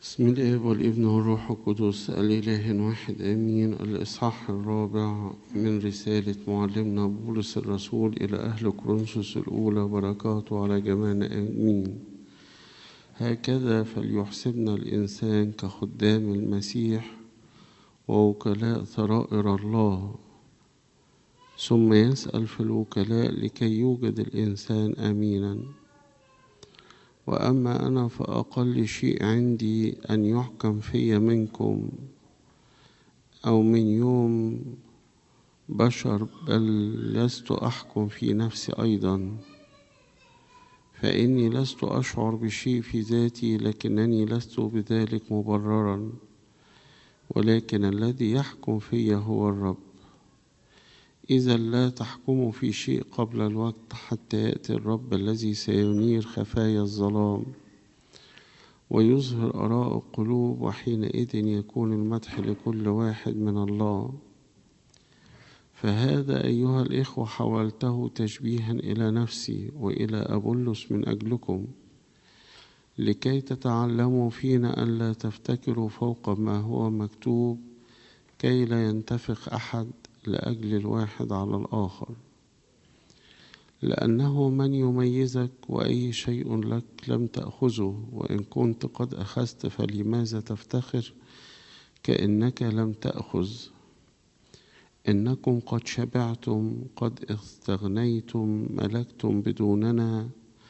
بسم الاب والابن والروح القدس الاله واحد امين الاصحاح الرابع من رساله معلمنا بولس الرسول الى اهل كورنثوس الاولى بركاته على جميعنا امين هكذا فليحسبنا الانسان كخدام المسيح ووكلاء ثرائر الله ثم يسال في الوكلاء لكي يوجد الانسان امينا واما انا فاقل شيء عندي ان يحكم في منكم او من يوم بشر بل لست احكم في نفسي ايضا فاني لست اشعر بشيء في ذاتي لكنني لست بذلك مبررا ولكن الذي يحكم في هو الرب إذا لا تحكموا في شيء قبل الوقت حتى يأتي الرب الذي سينير خفايا الظلام ويظهر آراء القلوب وحينئذ يكون المدح لكل واحد من الله فهذا أيها الإخوة حولته تشبيها إلى نفسي وإلى أبولس من أجلكم لكي تتعلموا فينا ألا تفتكروا فوق ما هو مكتوب كي لا ينتفخ أحد لأجل الواحد على الآخر لأنه من يميزك وأي شيء لك لم تأخذه وإن كنت قد أخذت فلماذا تفتخر كأنك لم تأخذ إنكم قد شبعتم قد استغنيتم ملكتم بدوننا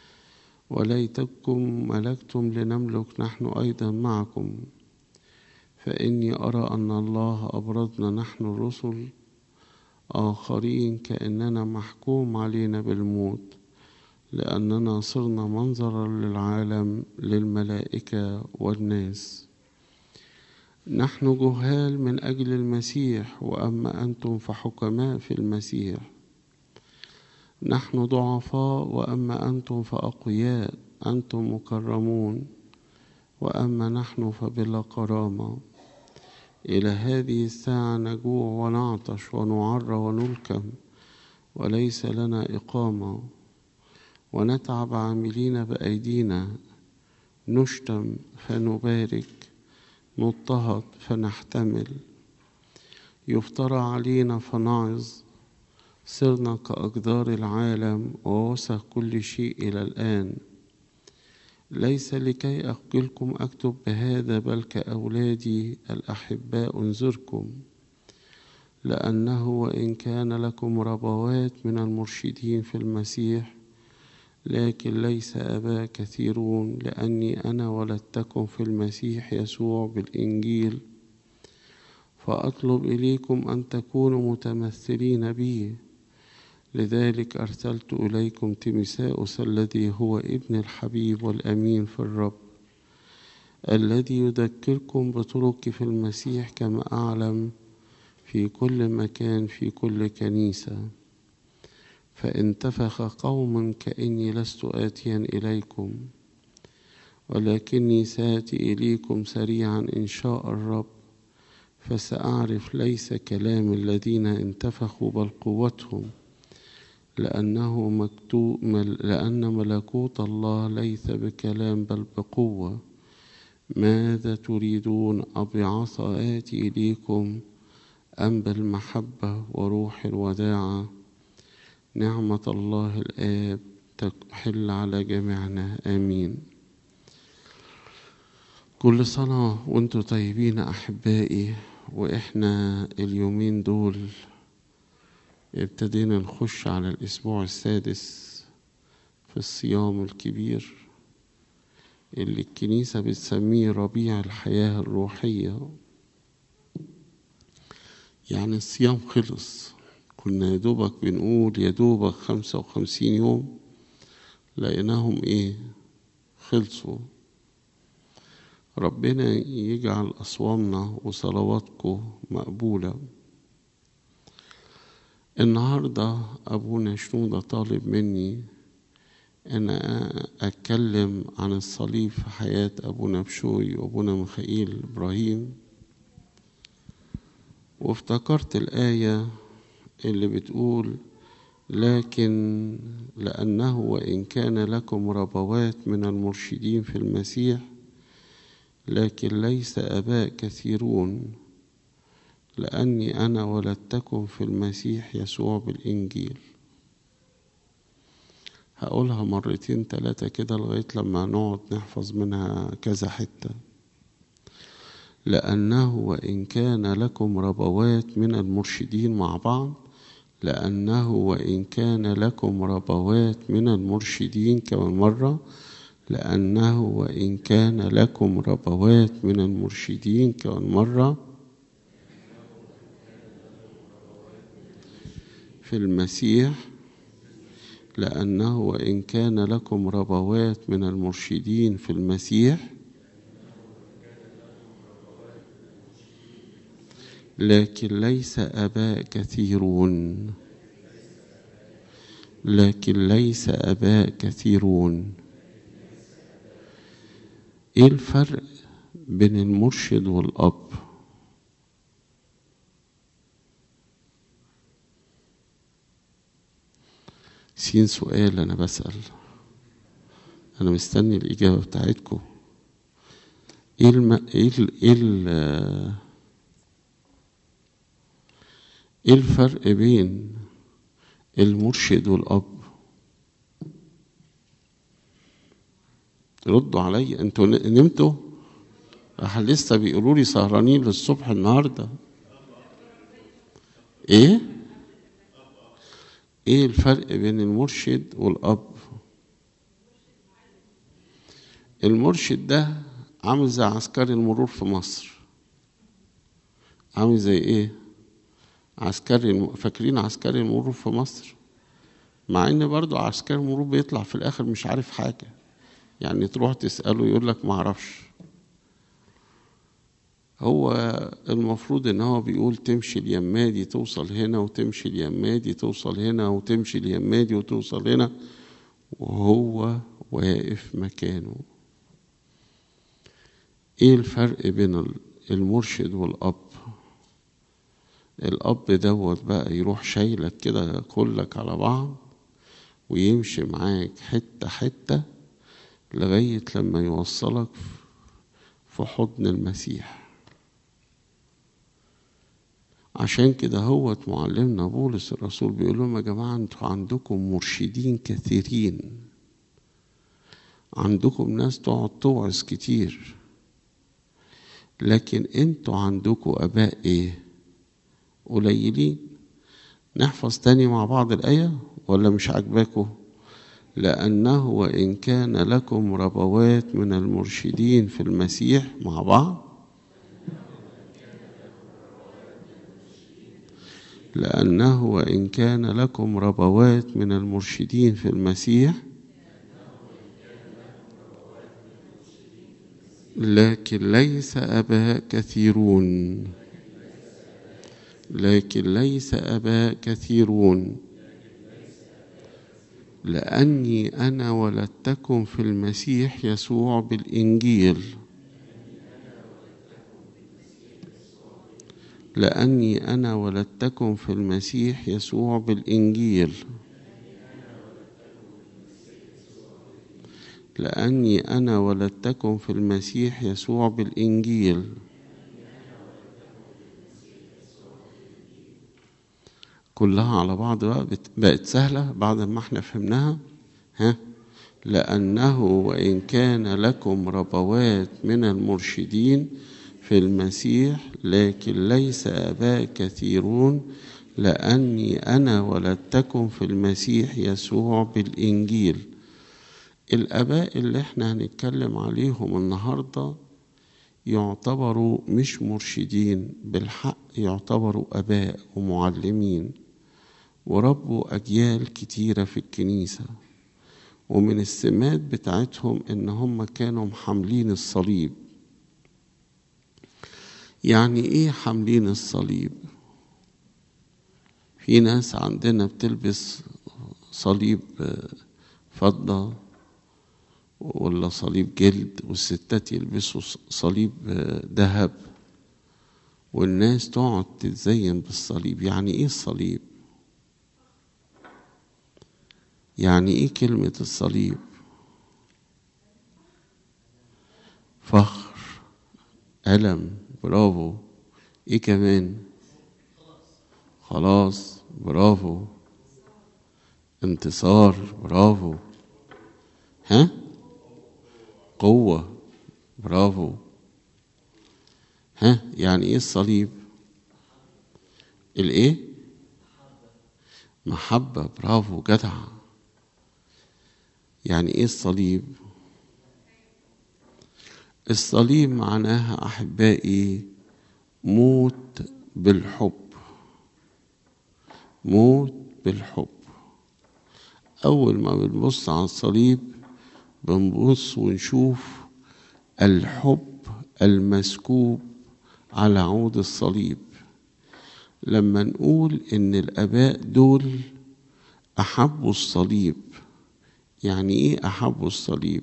وليتكم ملكتم لنملك نحن أيضا معكم فإني أرى أن الله أبرزنا نحن الرسل آخرين كأننا محكوم علينا بالموت لأننا صرنا منظرا للعالم للملائكة والناس نحن جهال من أجل المسيح وأما أنتم فحكماء في المسيح نحن ضعفاء وأما أنتم فأقوياء أنتم مكرمون وأما نحن فبلا كرامة إلى هذه الساعة نجوع ونعطش ونعر ونلكم وليس لنا إقامة ونتعب عاملين بأيدينا نشتم فنبارك نضطهد فنحتمل يفترى علينا فنعظ صرنا كأقدار العالم ووسخ كل شيء إلى الآن ليس لكي أخجلكم أكتب بهذا بل كأولادي الأحباء أنذركم لأنه وإن كان لكم ربوات من المرشدين في المسيح لكن ليس أباء كثيرون لأني أنا ولدتكم في المسيح يسوع بالإنجيل فأطلب إليكم أن تكونوا متمثلين بي لذلك أرسلت إليكم تيمساؤس الذي هو ابن الحبيب والأمين في الرب الذي يذكركم بطرقي في المسيح كما أعلم في كل مكان في كل كنيسة فانتفخ قوم كأني لست آتيا إليكم ولكني سآتي إليكم سريعا إن شاء الرب فسأعرف ليس كلام الذين انتفخوا بل قوتهم لأنه مكتوب لأن ملكوت الله ليس بكلام بل بقوة ماذا تريدون أبعصا آتي إليكم أم بالمحبة وروح الوداعة نعمة الله الآب تحل على جميعنا آمين كل سنة وانتم طيبين أحبائي وإحنا اليومين دول ابتدينا نخش على الأسبوع السادس في الصيام الكبير اللي الكنيسة بتسميه ربيع الحياة الروحية يعني الصيام خلص كنا يا دوبك بنقول يا دوبك خمسة وخمسين يوم لقيناهم ايه خلصوا ربنا يجعل أصوامنا وصلواتكم مقبولة النهاردة أبونا شنودة طالب مني أن أتكلم عن الصليب في حياة أبونا بشوي وأبونا ميخائيل إبراهيم وافتكرت الآية اللي بتقول لكن لأنه وإن كان لكم ربوات من المرشدين في المسيح لكن ليس اباء كثيرون لاني انا ولدتكم في المسيح يسوع بالانجيل هقولها مرتين تلاتة كده لغاية لما نقعد نحفظ منها كذا حتة لأنه وإن كان لكم ربوات من المرشدين مع بعض لأنه وإن كان لكم ربوات من المرشدين كمان مرة لأنه وإن كان لكم ربوات من المرشدين كمان مرة في المسيح لأنه وإن كان لكم ربوات من المرشدين في المسيح لكن ليس أباء كثيرون لكن ليس أباء كثيرون إيه الفرق بين المرشد والأب سين سؤال أنا بسأل أنا مستني الإجابة بتاعتكم إيه الم... إيه ال... إيه ال... إيه الفرق بين المرشد والأب ردوا عليا انتوا نمتوا راح لسه بيقولوا لي سهرانين للصبح النهارده ايه ايه الفرق بين المرشد والاب المرشد ده عامل زي عسكري المرور في مصر عامل زي ايه عسكري فاكرين عسكري المرور في مصر مع ان برضو عسكري المرور بيطلع في الاخر مش عارف حاجه يعني تروح تساله يقول لك ما اعرفش هو المفروض ان هو بيقول تمشي اليمادي توصل هنا وتمشي اليمادي توصل هنا وتمشي اليمادي وتوصل هنا وهو واقف مكانه ايه الفرق بين المرشد والاب الاب دوت بقى يروح شايلك كده كلك على بعض ويمشي معاك حته حته لغايه لما يوصلك في حضن المسيح عشان كده هو معلمنا بولس الرسول بيقول لهم يا جماعه انتوا عندكم مرشدين كثيرين عندكم ناس تقعد توعظ كتير لكن انتوا عندكم اباء ايه قليلين نحفظ تاني مع بعض الايه ولا مش عاجباكم لانه وان كان لكم ربوات من المرشدين في المسيح مع بعض لأنه وإن كان لكم ربوات من المرشدين في المسيح لكن ليس أباء كثيرون لكن ليس أباء كثيرون لأني أنا ولدتكم في المسيح يسوع بالإنجيل لأني أنا ولدتكم في المسيح يسوع بالإنجيل لأني أنا ولدتكم في المسيح يسوع بالإنجيل كلها على بعض بقى بقت سهلة بعد ما احنا فهمناها ها لأنه وإن كان لكم ربوات من المرشدين في المسيح لكن ليس آباء كثيرون لأني أنا ولدتكم في المسيح يسوع بالإنجيل الآباء اللي احنا هنتكلم عليهم النهاردة يعتبروا مش مرشدين بالحق يعتبروا آباء ومعلمين وربوا أجيال كتيرة في الكنيسة ومن السمات بتاعتهم إن هم كانوا محملين الصليب يعني ايه حاملين الصليب في ناس عندنا بتلبس صليب فضة ولا صليب جلد والستات يلبسوا صليب ذهب والناس تقعد تتزين بالصليب يعني ايه الصليب يعني ايه كلمة الصليب فخر ألم برافو إيه كمان خلاص برافو انتصار برافو ها قوة برافو ها يعني ايه الصليب الايه محبة برافو جدع يعني ايه الصليب الصليب معناها احبائي موت بالحب موت بالحب اول ما بنبص على الصليب بنبص ونشوف الحب المسكوب على عود الصليب لما نقول ان الاباء دول احبوا الصليب يعني ايه احبوا الصليب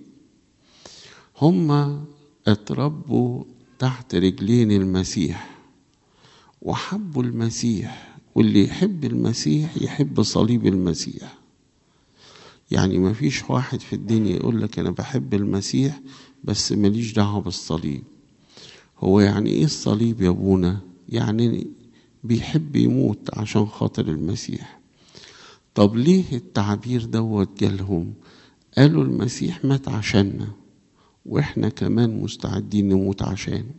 هما اتربوا تحت رجلين المسيح وحبوا المسيح واللي يحب المسيح يحب صليب المسيح يعني ما فيش واحد في الدنيا يقول لك انا بحب المسيح بس ماليش دعوه بالصليب هو يعني ايه الصليب يا ابونا يعني بيحب يموت عشان خاطر المسيح طب ليه التعبير دوت جالهم قالوا المسيح مات عشاننا واحنا كمان مستعدين نموت عشانه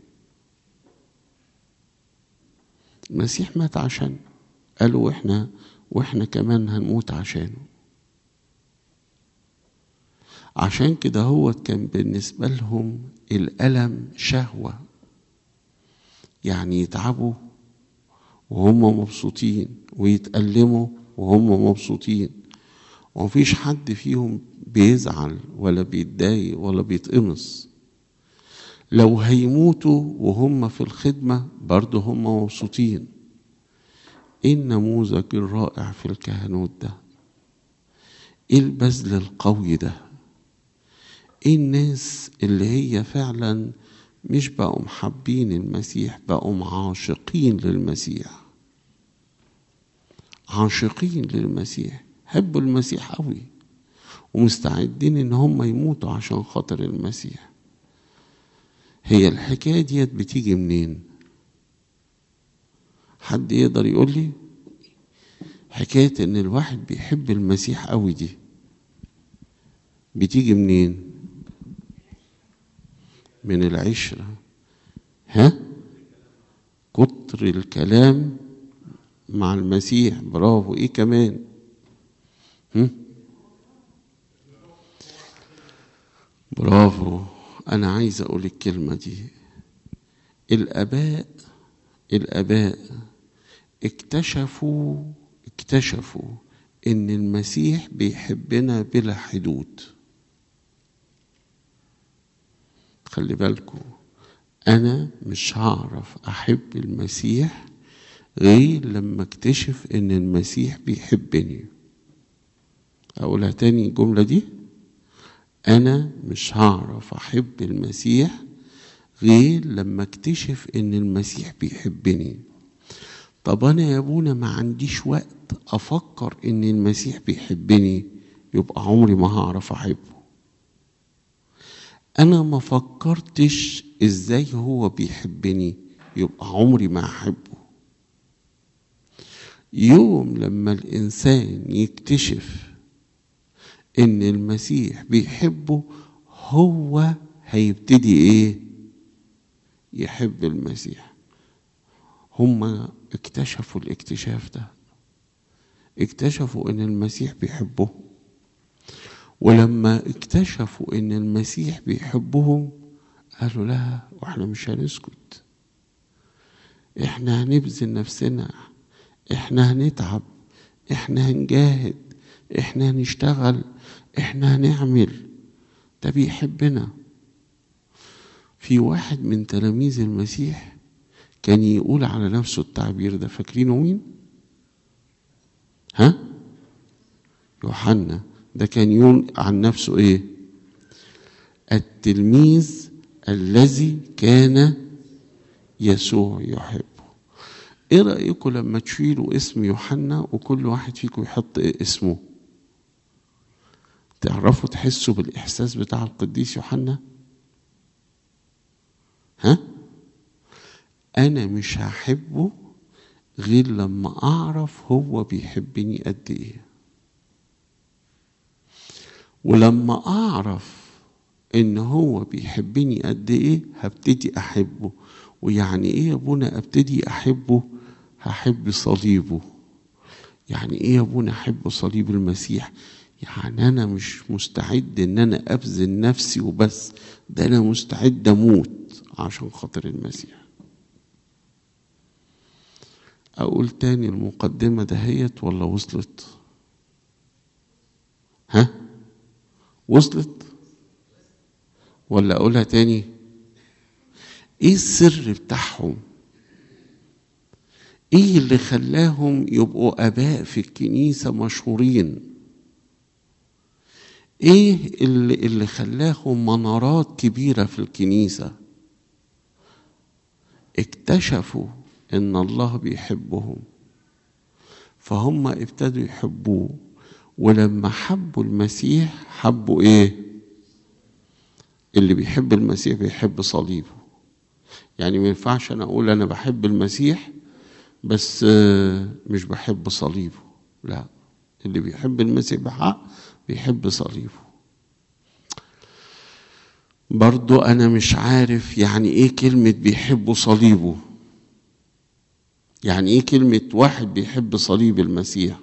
المسيح مات عشان قالوا واحنا واحنا كمان هنموت عشانه عشان كده هو كان بالنسبة لهم الألم شهوة يعني يتعبوا وهم مبسوطين ويتألموا وهم مبسوطين ومفيش حد فيهم بيزعل ولا بيتضايق ولا بيتقمص لو هيموتوا وهم في الخدمة برضه هم مبسوطين ايه النموذج الرائع في الكهنوت ده ايه البذل القوي ده ايه الناس اللي هي فعلا مش بقوا محبين المسيح بقوا عاشقين للمسيح عاشقين للمسيح حبوا المسيح قوي ومستعدين ان هم يموتوا عشان خاطر المسيح هي الحكايه ديت بتيجي منين حد يقدر يقول لي حكايه ان الواحد بيحب المسيح قوي دي بتيجي منين من العشره ها كتر الكلام مع المسيح برافو ايه كمان هم؟ برافو انا عايز اقول الكلمه دي الاباء الاباء اكتشفوا اكتشفوا ان المسيح بيحبنا بلا حدود خلي بالكم انا مش هعرف احب المسيح غير لما اكتشف ان المسيح بيحبني اقولها تاني الجمله دي انا مش هعرف احب المسيح غير لما اكتشف ان المسيح بيحبني طب انا يا ابونا ما عنديش وقت افكر ان المسيح بيحبني يبقى عمري ما هعرف احبه انا ما فكرتش ازاي هو بيحبني يبقى عمري ما احبه يوم لما الانسان يكتشف ان المسيح بيحبه هو هيبتدي ايه يحب المسيح هم اكتشفوا الاكتشاف ده اكتشفوا ان المسيح بيحبهم ولما اكتشفوا ان المسيح بيحبهم قالوا لا واحنا مش هنسكت احنا هنبذل نفسنا احنا هنتعب احنا هنجاهد احنا هنشتغل احنا هنعمل ده بيحبنا في واحد من تلاميذ المسيح كان يقول على نفسه التعبير ده فاكرينه مين ها يوحنا ده كان يقول عن نفسه ايه التلميذ الذي كان يسوع يحبه ايه رايكم لما تشيلوا اسم يوحنا وكل واحد فيكم يحط إيه اسمه تعرفوا تحسوا بالاحساس بتاع القديس يوحنا ها انا مش هحبه غير لما اعرف هو بيحبني قد ايه ولما اعرف ان هو بيحبني قد ايه هبتدي احبه ويعني ايه يا ابونا ابتدي احبه هحب صليبه يعني ايه يا ابونا احب صليب المسيح يعني انا مش مستعد ان انا ابذل نفسي وبس ده انا مستعد اموت عشان خاطر المسيح اقول تاني المقدمة دهيت ولا وصلت ها وصلت ولا اقولها تاني ايه السر بتاعهم ايه اللي خلاهم يبقوا اباء في الكنيسه مشهورين ايه اللي, اللي خلاهم منارات كبيره في الكنيسه اكتشفوا ان الله بيحبهم فهم ابتدوا يحبوه ولما حبوا المسيح حبوا ايه اللي بيحب المسيح بيحب صليبه يعني ما ينفعش انا اقول انا بحب المسيح بس مش بحب صليبه لا اللي بيحب المسيح بحق بيحب صليبه برضو انا مش عارف يعني ايه كلمة بيحبوا صليبه يعني ايه كلمة واحد بيحب صليب المسيح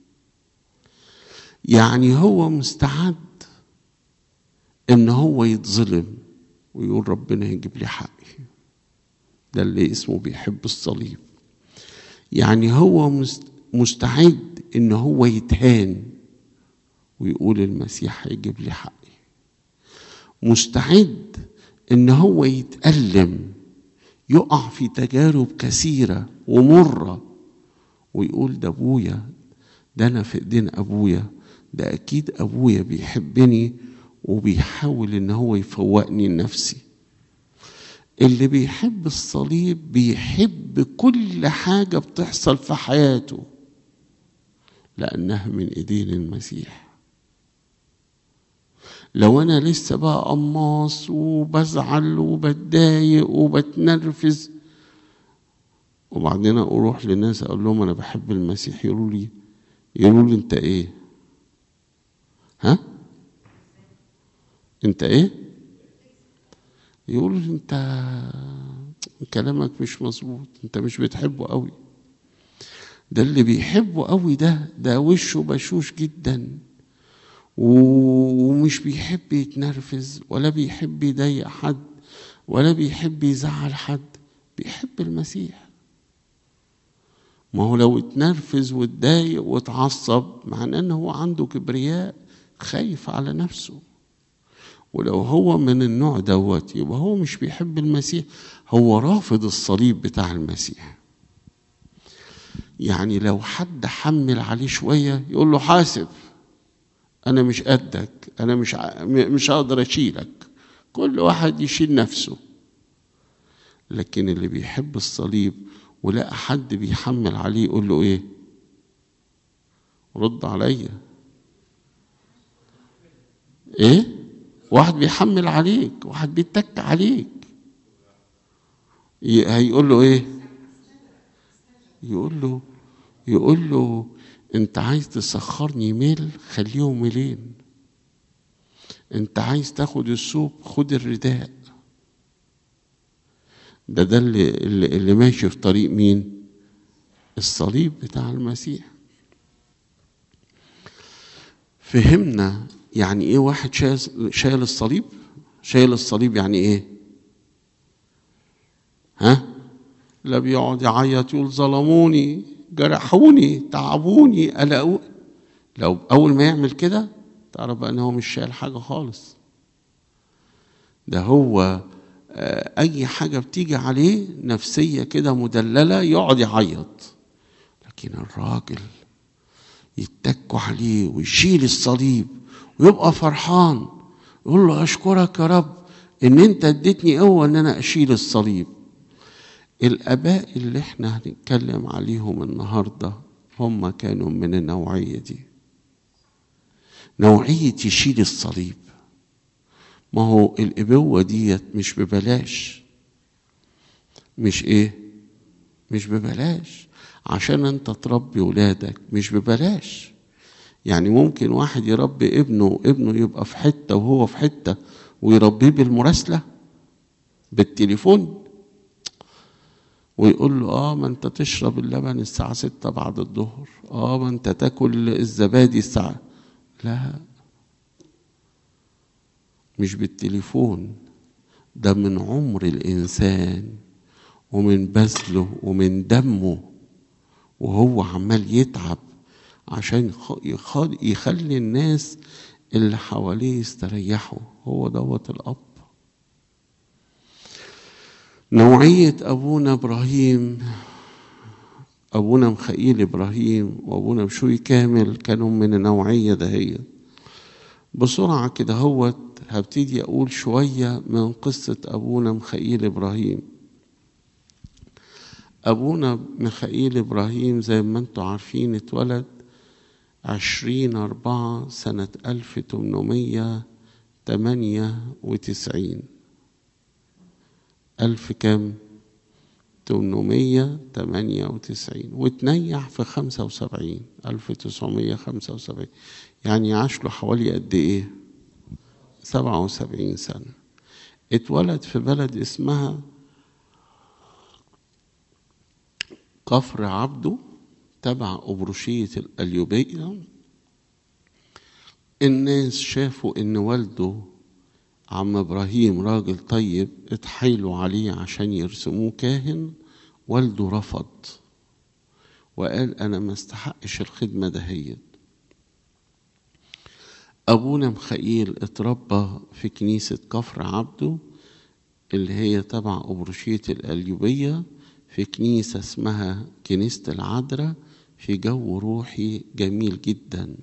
يعني هو مستعد ان هو يتظلم ويقول ربنا يجيب لي حقي ده اللي اسمه بيحب الصليب يعني هو مستعد ان هو يتهان ويقول المسيح هيجيب لي حقي مستعد ان هو يتألم يقع في تجارب كثيرة ومرة ويقول ده ابويا ده انا في ايدين ابويا ده اكيد ابويا بيحبني وبيحاول ان هو يفوقني لنفسي اللي بيحب الصليب بيحب كل حاجة بتحصل في حياته لأنها من إيدين المسيح لو أنا لسه بقى قماص وبزعل وبتضايق وبتنرفز وبعدين أروح لناس أقول لهم أنا بحب المسيح يقولوا لي يقولوا لي أنت إيه؟ ها؟ أنت إيه؟ يقول انت كلامك مش مظبوط انت مش بتحبه قوي ده اللي بيحبه قوي ده ده وشه بشوش جدا ومش بيحب يتنرفز ولا بيحب يضايق حد ولا بيحب يزعل حد بيحب المسيح ما هو لو اتنرفز واتضايق واتعصب معناه ان هو عنده كبرياء خايف على نفسه ولو هو من النوع دوت يبقى هو مش بيحب المسيح هو رافض الصليب بتاع المسيح يعني لو حد حمل عليه شويه يقول له حاسب انا مش قدك انا مش مش هقدر اشيلك كل واحد يشيل نفسه لكن اللي بيحب الصليب ولقى حد بيحمل عليه يقول له ايه رد عليا ايه واحد بيحمل عليك واحد بيتك عليك هيقول له ايه يقول له يقول له انت عايز تسخرني ميل خليه ميلين انت عايز تاخد الثوب خد الرداء ده ده اللي, اللي ماشي في طريق مين الصليب بتاع المسيح فهمنا يعني ايه واحد شايل شايل الصليب شايل الصليب يعني ايه ها لا بيقعد يعيط يقول ظلموني جرحوني تعبوني قلقوا لو اول ما يعمل كده تعرف بقى ان هو مش شايل حاجه خالص ده هو اي حاجه بتيجي عليه نفسيه كده مدلله يقعد يعيط لكن الراجل يتكوا عليه ويشيل الصليب ويبقى فرحان يقول له اشكرك يا رب ان انت اديتني قوه ان انا اشيل الصليب الاباء اللي احنا هنتكلم عليهم النهارده هم كانوا من النوعيه دي نوعيه يشيل الصليب ما هو الابوه ديت مش ببلاش مش ايه مش ببلاش عشان انت تربي ولادك مش ببلاش يعني ممكن واحد يربي ابنه وابنه يبقى في حتة وهو في حتة ويربيه بالمراسلة بالتليفون ويقول له اه ما انت تشرب اللبن الساعة ستة بعد الظهر اه ما انت تاكل الزبادي الساعة لا مش بالتليفون ده من عمر الإنسان ومن بذله ومن دمه وهو عمال يتعب عشان يخلي الناس اللي حواليه يستريحوا هو دوت الأب نوعية أبونا إبراهيم أبونا مخيل إبراهيم وأبونا بشوي كامل كانوا من النوعية دهية بسرعة كده هوت هبتدي أقول شوية من قصة أبونا مخيل إبراهيم أبونا مخيل إبراهيم زي ما أنتم عارفين اتولد عشرين أربعة سنة ألف تمنمية تمانية وتسعين ألف كام؟ تمنمية تمانية وتسعين وتنيح في خمسة وسبعين ألف تسعمية خمسة وسبعين يعني عاش له حوالي قد إيه؟ سبعة وسبعين سنة اتولد في بلد اسمها كفر عبده تبع أبروشية الأليوبية الناس شافوا إن والده عم إبراهيم راجل طيب اتحايلوا عليه عشان يرسموه كاهن والده رفض وقال أنا ما استحقش الخدمة دهيت أبونا مخيل اتربى في كنيسة كفر عبده اللي هي تبع أبروشية الأليوبية في كنيسة اسمها كنيسة العذراء في جو روحي جميل جدا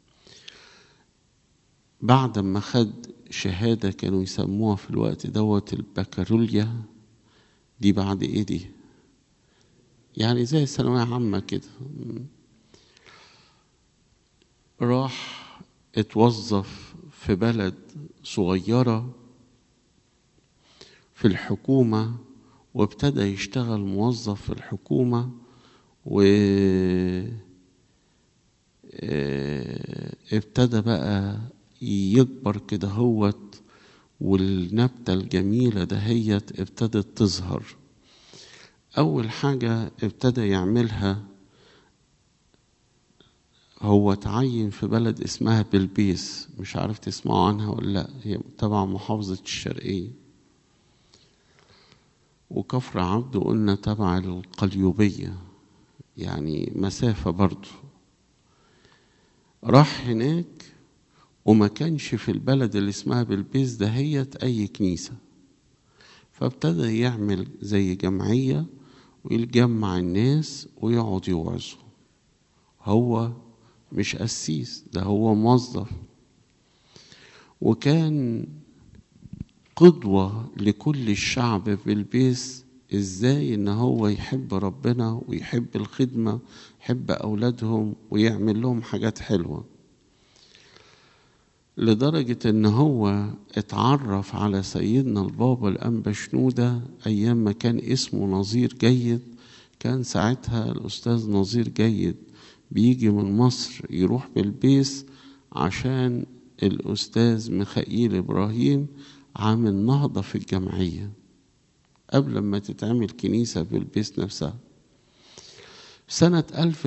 بعد ما خد شهادة كانوا يسموها في الوقت دوت البكالوريا دي بعد ايه دي يعني زي ثانوية عامة كده راح اتوظف في بلد صغيرة في الحكومة وابتدى يشتغل موظف في الحكومة و ابتدى بقى يكبر كده هوت والنبتة الجميلة دهيت ابتدت تظهر أول حاجة ابتدى يعملها هو اتعين في بلد اسمها بلبيس مش عارف تسمعوا عنها ولا لا هي تبع محافظة الشرقية وكفر عبده قلنا تبع القليوبية يعني مسافة برضو راح هناك وما كانش في البلد اللي اسمها بلبيس دهيت أي كنيسة فابتدى يعمل زي جمعية ويجمع الناس ويقعد يوعظوا هو مش قسيس ده هو موظف وكان قدوة لكل الشعب في البيس ازاي ان هو يحب ربنا ويحب الخدمة يحب اولادهم ويعمل لهم حاجات حلوة لدرجة ان هو اتعرف على سيدنا البابا الانبا شنودة ايام ما كان اسمه نظير جيد كان ساعتها الاستاذ نظير جيد بيجي من مصر يروح بالبيس عشان الأستاذ ميخائيل إبراهيم عامل نهضة في الجمعية قبل ما تتعمل كنيسة في البيس نفسها سنة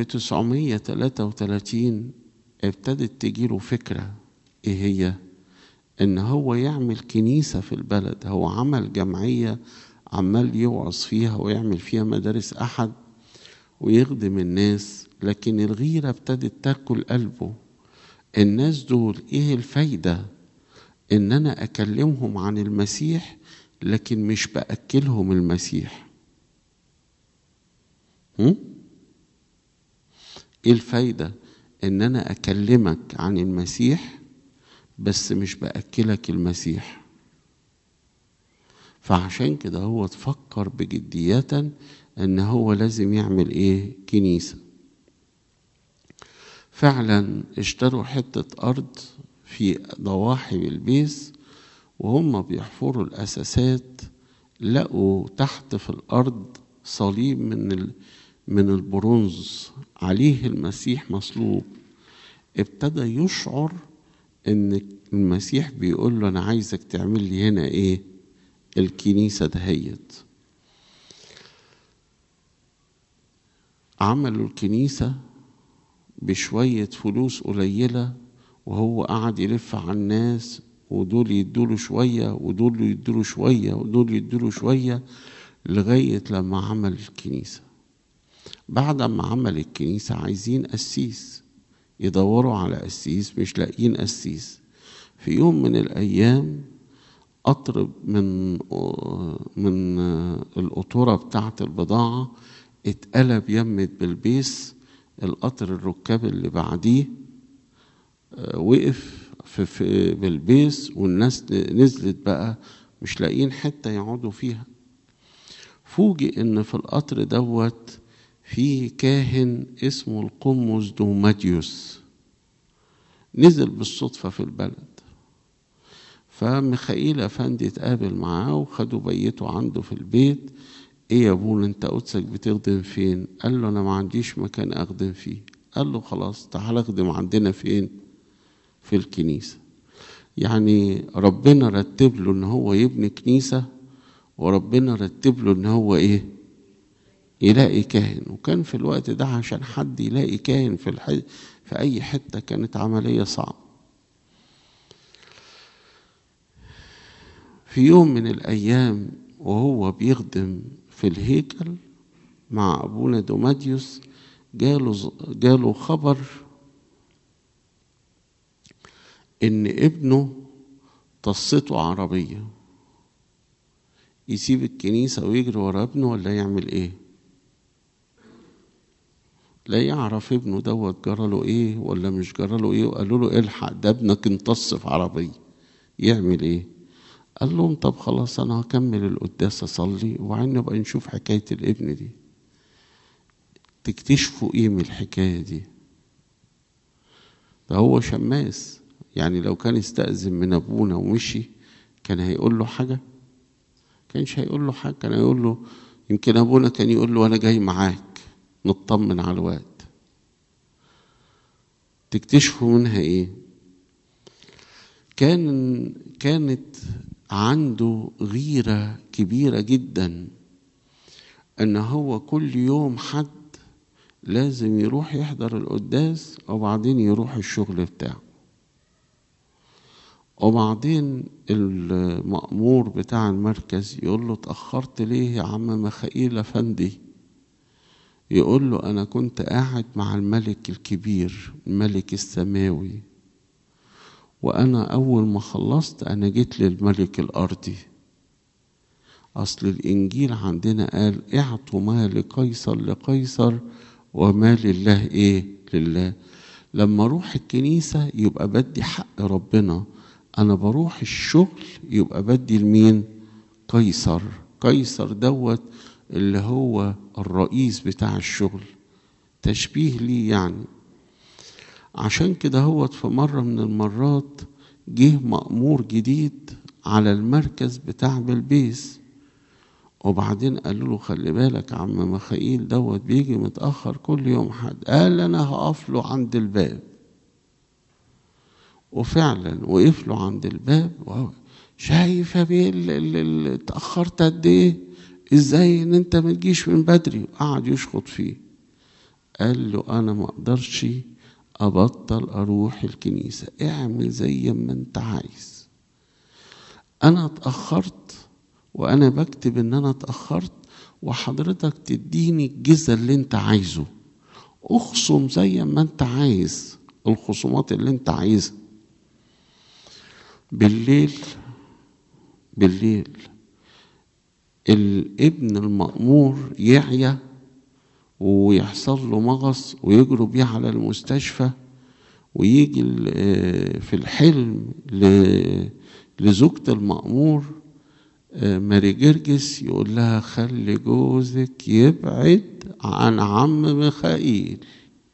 1933 ابتدت تجيله فكرة ايه هي ان هو يعمل كنيسة في البلد هو عمل جمعية عمال يوعظ فيها ويعمل فيها مدارس أحد ويخدم الناس لكن الغيرة ابتدت تاكل قلبه الناس دول ايه الفايدة ان انا اكلمهم عن المسيح لكن مش باكلهم المسيح هم؟ ايه الفايدة ان انا اكلمك عن المسيح بس مش باكلك المسيح فعشان كده هو تفكر بجدية ان هو لازم يعمل ايه كنيسه فعلا اشتروا حتة أرض في ضواحي بالبيس وهم بيحفروا الأساسات لقوا تحت في الأرض صليب من ال... من البرونز عليه المسيح مصلوب ابتدى يشعر ان المسيح بيقول له انا عايزك تعمل لي هنا ايه الكنيسه دهيت عملوا الكنيسه بشويه فلوس قليله وهو قعد يلف على الناس ودول يدوله شويه ودول يدوله شويه ودول يدوله شويه لغايه لما عمل الكنيسه بعد ما عمل الكنيسه عايزين قسيس يدوروا على قسيس مش لاقيين قسيس في يوم من الايام قطر من من القطوره بتاعه البضاعه اتقلب يمت بالبيس القطر الركاب اللي بعديه وقف في, في بالبيس والناس نزلت بقى مش لاقيين حته يقعدوا فيها فوجئ ان في القطر دوت في كاهن اسمه القمص دوماديوس نزل بالصدفة في البلد فميخائيل أفندي اتقابل معاه وخدوا بيته عنده في البيت ايه يا ابونا انت قدسك بتخدم فين قال له انا ما عنديش مكان اخدم فيه قال له خلاص تعال اخدم عندنا فين في الكنيسة يعني ربنا رتب له ان هو يبني كنيسة وربنا رتب له ان هو ايه يلاقي كاهن وكان في الوقت ده عشان حد يلاقي كاهن في الح... في اي حته كانت عمليه صعبه في يوم من الايام وهو بيخدم في الهيكل مع ابونا دوماديوس جاله جاله خبر ان ابنه طصته عربيه يسيب الكنيسه ويجري ورا ابنه ولا يعمل ايه لا يعرف ابنه دوت جراله ايه ولا مش جراله ايه وقالوا له الحق ده ابنك امتص في عربيه يعمل ايه قال لهم طب خلاص انا هكمل القداس اصلي وبعدين نبقى نشوف حكايه الابن دي تكتشفوا ايه من الحكايه دي ده هو شماس يعني لو كان استأذن من ابونا ومشي كان هيقول له حاجه كانش هيقول له حاجه كان هيقول له يمكن ابونا كان يقول له انا جاي معاك نطمن على الوقت تكتشفوا منها ايه كان كانت عنده غيرة كبيرة جدا ان هو كل يوم حد لازم يروح يحضر القداس وبعدين يروح الشغل بتاعه وبعدين المأمور بتاع المركز يقول له اتأخرت ليه يا عم مخائيل أفندي يقول له أنا كنت قاعد مع الملك الكبير الملك السماوي وأنا أول ما خلصت أنا جيت للملك الأرضي أصل الإنجيل عندنا قال اعطوا ما لقيصر لقيصر وما لله إيه لله لما أروح الكنيسة يبقى بدي حق ربنا أنا بروح الشغل يبقى بدي لمين قيصر قيصر دوت اللي هو الرئيس بتاع الشغل تشبيه ليه يعني عشان كده هوت في مرة من المرات جه مأمور جديد على المركز بتاع بلبيس وبعدين قالوا له خلي بالك يا عم مخائيل دوت بيجي متأخر كل يوم حد قال أنا هقف له عند الباب وفعلا وقف له عند الباب شايف يا بيه اللي اتأخرت قد ايه ازاي ان انت ما تجيش من بدري قعد يشخط فيه قال له انا ما اقدرش ابطل اروح الكنيسة اعمل زي ما انت عايز انا اتأخرت وانا بكتب ان انا اتأخرت وحضرتك تديني الجزء اللي انت عايزه اخصم زي ما انت عايز الخصومات اللي انت عايزها بالليل بالليل الابن المأمور يعيا ويحصل له مغص ويجروا بيه على المستشفى ويجي في الحلم لزوجة المأمور ماري جرجس يقول لها خلي جوزك يبعد عن عم ميخائيل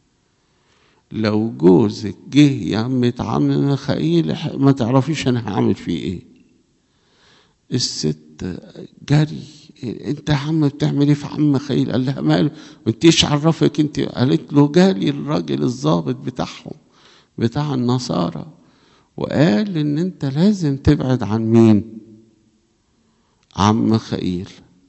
لو جوزك جه يعمة عم ميخائيل ما تعرفيش انا هعمل فيه ايه الست جري انت يا عم بتعمل ايه في عم خيل قال لها ماله انت ايش عرفك انت قالت له جالي الراجل الضابط بتاعهم بتاع النصارى وقال ان انت لازم تبعد عن مين عم خيل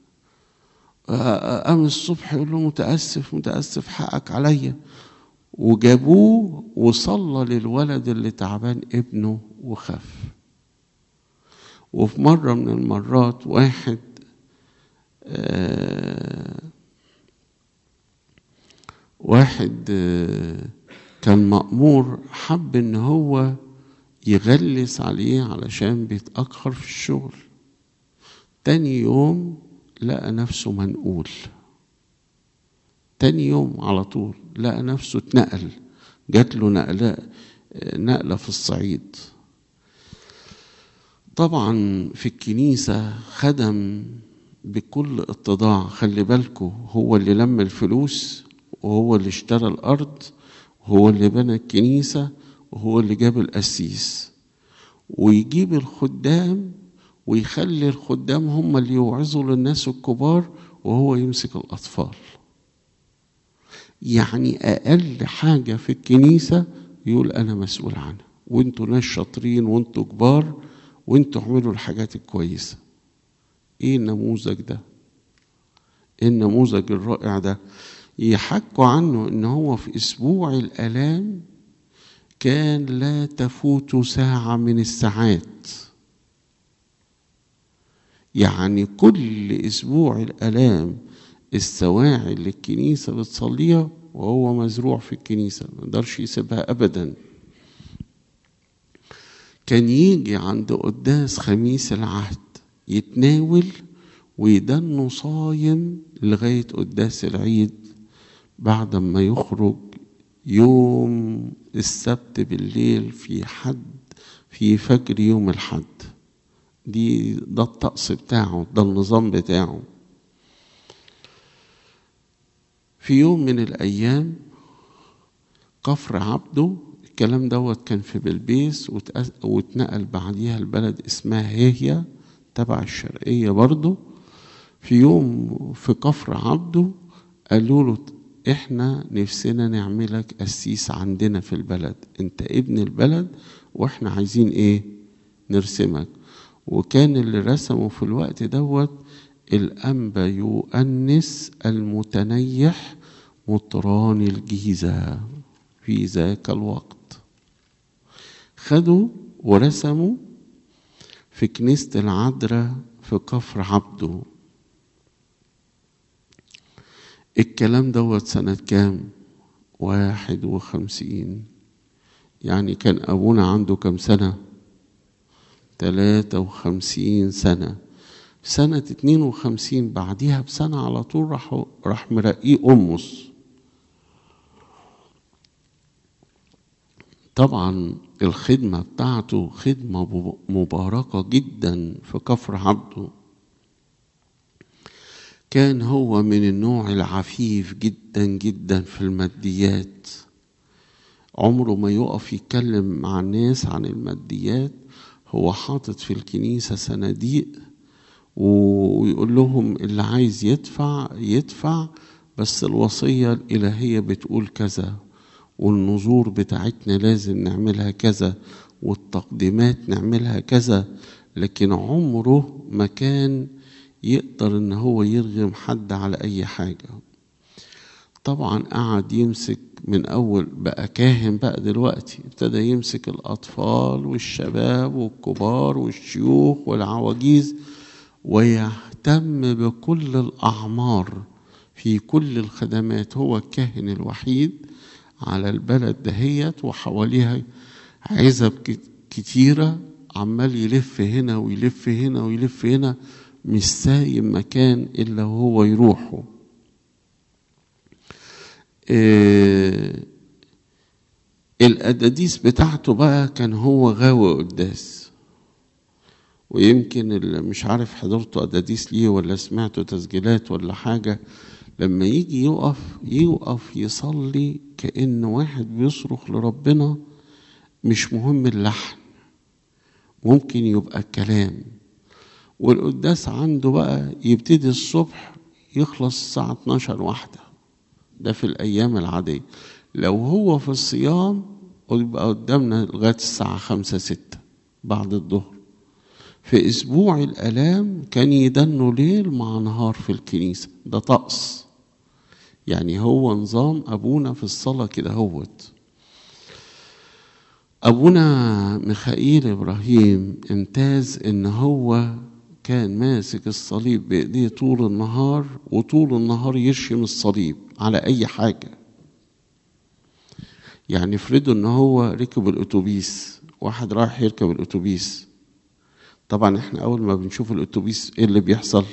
قام الصبح يقول له متاسف متاسف حقك عليا وجابوه وصلى للولد اللي تعبان ابنه وخف وفي مرة من المرات واحد آه واحد آه كان مأمور حب ان هو يغلس عليه علشان بيتأخر في الشغل تاني يوم لقى نفسه منقول تاني يوم على طول لقى نفسه اتنقل جات له نقلة نقلة في الصعيد طبعا في الكنيسة خدم بكل اتضاع خلي بالكو هو اللي لم الفلوس وهو اللي اشترى الأرض وهو اللي بنى الكنيسة وهو اللي جاب القسيس ويجيب الخدام ويخلي الخدام هم اللي يوعظوا للناس الكبار وهو يمسك الأطفال يعني أقل حاجة في الكنيسة يقول أنا مسؤول عنها وانتوا ناس شاطرين وانتوا كبار وانتوا اعملوا الحاجات الكويسة ايه النموذج ده ايه النموذج الرائع ده يحكوا عنه ان هو في اسبوع الالام كان لا تفوت ساعة من الساعات يعني كل اسبوع الالام السواعي اللي الكنيسة بتصليها وهو مزروع في الكنيسة ما يقدرش يسيبها أبدا كان يجي عند قداس خميس العهد يتناول ويدنه صايم لغاية قداس العيد بعد ما يخرج يوم السبت بالليل في حد في فجر يوم الحد دي ده الطقس بتاعه ده النظام بتاعه في يوم من الأيام كفر عبده الكلام دوت كان في بلبيس واتنقل بعديها البلد اسمها هي تبع الشرقية برضه في يوم في كفر عبده قالوا له احنا نفسنا نعملك قسيس عندنا في البلد انت ابن البلد واحنا عايزين ايه نرسمك وكان اللي رسمه في الوقت دوت الأنبا يؤنس المتنيح مطران الجيزة في ذاك الوقت خدوا ورسموا في كنيسة العذراء في كفر عبده الكلام دوت سنة كام واحد وخمسين يعني كان أبونا عنده كم سنة تلاتة وخمسين سنة سنة اتنين وخمسين بعديها بسنة على طول راح راح مرقيه أمس طبعا الخدمة بتاعته خدمة مباركة جدا في كفر عبده كان هو من النوع العفيف جدا جدا في الماديات عمره ما يقف يتكلم مع الناس عن الماديات هو حاطط في الكنيسة صناديق ويقول لهم اللي عايز يدفع يدفع بس الوصية الإلهية بتقول كذا والنذور بتاعتنا لازم نعملها كذا والتقديمات نعملها كذا لكن عمره ما كان يقدر ان هو يرغم حد على اي حاجة طبعا قعد يمسك من اول بقى كاهن بقى دلوقتي ابتدى يمسك الاطفال والشباب والكبار والشيوخ والعواجيز ويهتم بكل الاعمار في كل الخدمات هو الكاهن الوحيد على البلد دهيت وحواليها عزب كتيرة عمال يلف هنا ويلف هنا ويلف هنا مش سايب مكان إلا وهو يروحه إيه الأداديس بتاعته بقى كان هو غاوي قداس ويمكن اللي مش عارف حضرته أداديس ليه ولا سمعته تسجيلات ولا حاجة لما يجي يقف يقف يصلي كأن واحد بيصرخ لربنا مش مهم اللحن ممكن يبقى الكلام والقداس عنده بقى يبتدي الصبح يخلص الساعة 12 واحدة ده في الأيام العادية لو هو في الصيام يبقى قدامنا لغاية الساعة خمسة ستة بعد الظهر في أسبوع الآلام كان يدنوا ليل مع نهار في الكنيسة ده طقس يعني هو نظام أبونا في الصلاة كده هوت أبونا ميخائيل إبراهيم امتاز إن هو كان ماسك الصليب بإيديه طول النهار وطول النهار يرشم الصليب على أي حاجة يعني افرضوا إن هو ركب الأتوبيس واحد رايح يركب الأتوبيس طبعا احنا أول ما بنشوف الأتوبيس إيه اللي بيحصل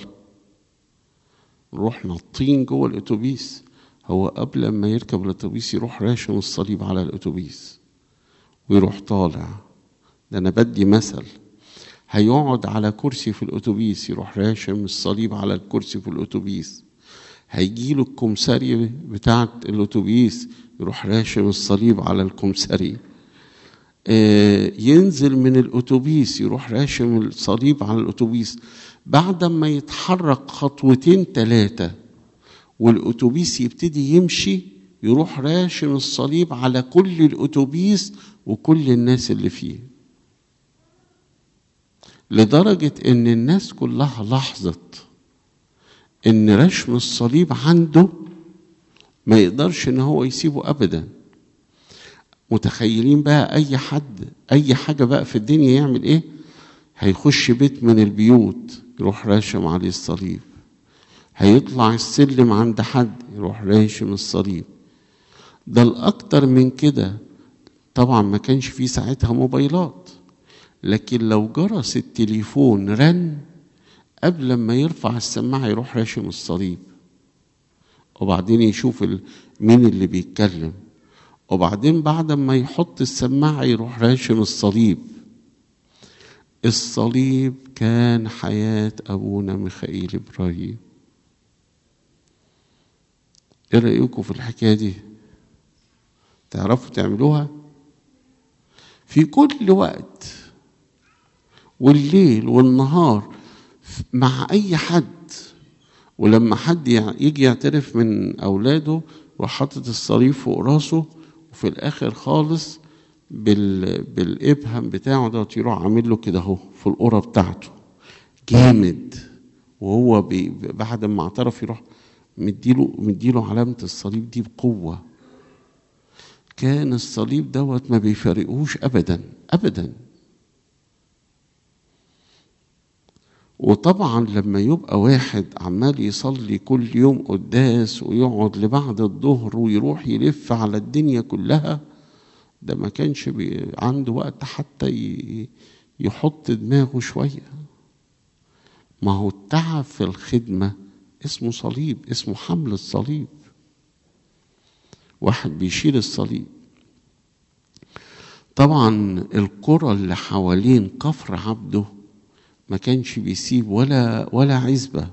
نروح نطين جوه الأتوبيس هو قبل ما يركب الأتوبيس يروح راشم الصليب على الأتوبيس ويروح طالع ده أنا بدي مثل هيقعد على كرسي في الأتوبيس يروح راشم الصليب على الكرسي في الأتوبيس هيجيله الكمساري بتاعة الأتوبيس يروح راشم الصليب على الكمساري آه ينزل من الأتوبيس يروح راشم الصليب على الأتوبيس بعد ما يتحرك خطوتين ثلاثة والأتوبيس يبتدي يمشي يروح راشم الصليب على كل الأتوبيس وكل الناس اللي فيه لدرجة إن الناس كلها لاحظت إن رشم الصليب عنده ما يقدرش إن هو يسيبه أبدا متخيلين بقى أي حد أي حاجة بقى في الدنيا يعمل إيه؟ هيخش بيت من البيوت يروح راشم عليه الصليب هيطلع السلم عند حد يروح راشم الصليب ده الأكتر من كده طبعا ما كانش فيه ساعتها موبايلات لكن لو جرس التليفون رن قبل ما يرفع السماعة يروح راشم الصليب وبعدين يشوف مين اللي بيتكلم وبعدين بعد ما يحط السماعة يروح راشم الصليب الصليب كان حياة أبونا ميخائيل إبراهيم إيه رأيكم في الحكاية دي؟ تعرفوا تعملوها؟ في كل وقت والليل والنهار مع أي حد ولما حد يجي يعترف من أولاده وحاطط الصليب فوق راسه وفي الآخر خالص بال... بالإبهم بتاعه ده يروح عامل له كده أهو في القرى بتاعته جامد وهو بي... بعد ما اعترف يروح مديله مديله علامة الصليب دي بقوة كان الصليب دوت ما بيفارقوش أبدا أبدا وطبعا لما يبقى واحد عمال يصلي كل يوم قداس ويقعد لبعد الظهر ويروح يلف على الدنيا كلها ده ما كانش عنده وقت حتى يحط دماغه شوية ما هو التعب في الخدمة اسمه صليب اسمه حمل الصليب واحد بيشيل الصليب طبعا القرى اللي حوالين كفر عبده ما كانش بيسيب ولا ولا عزبة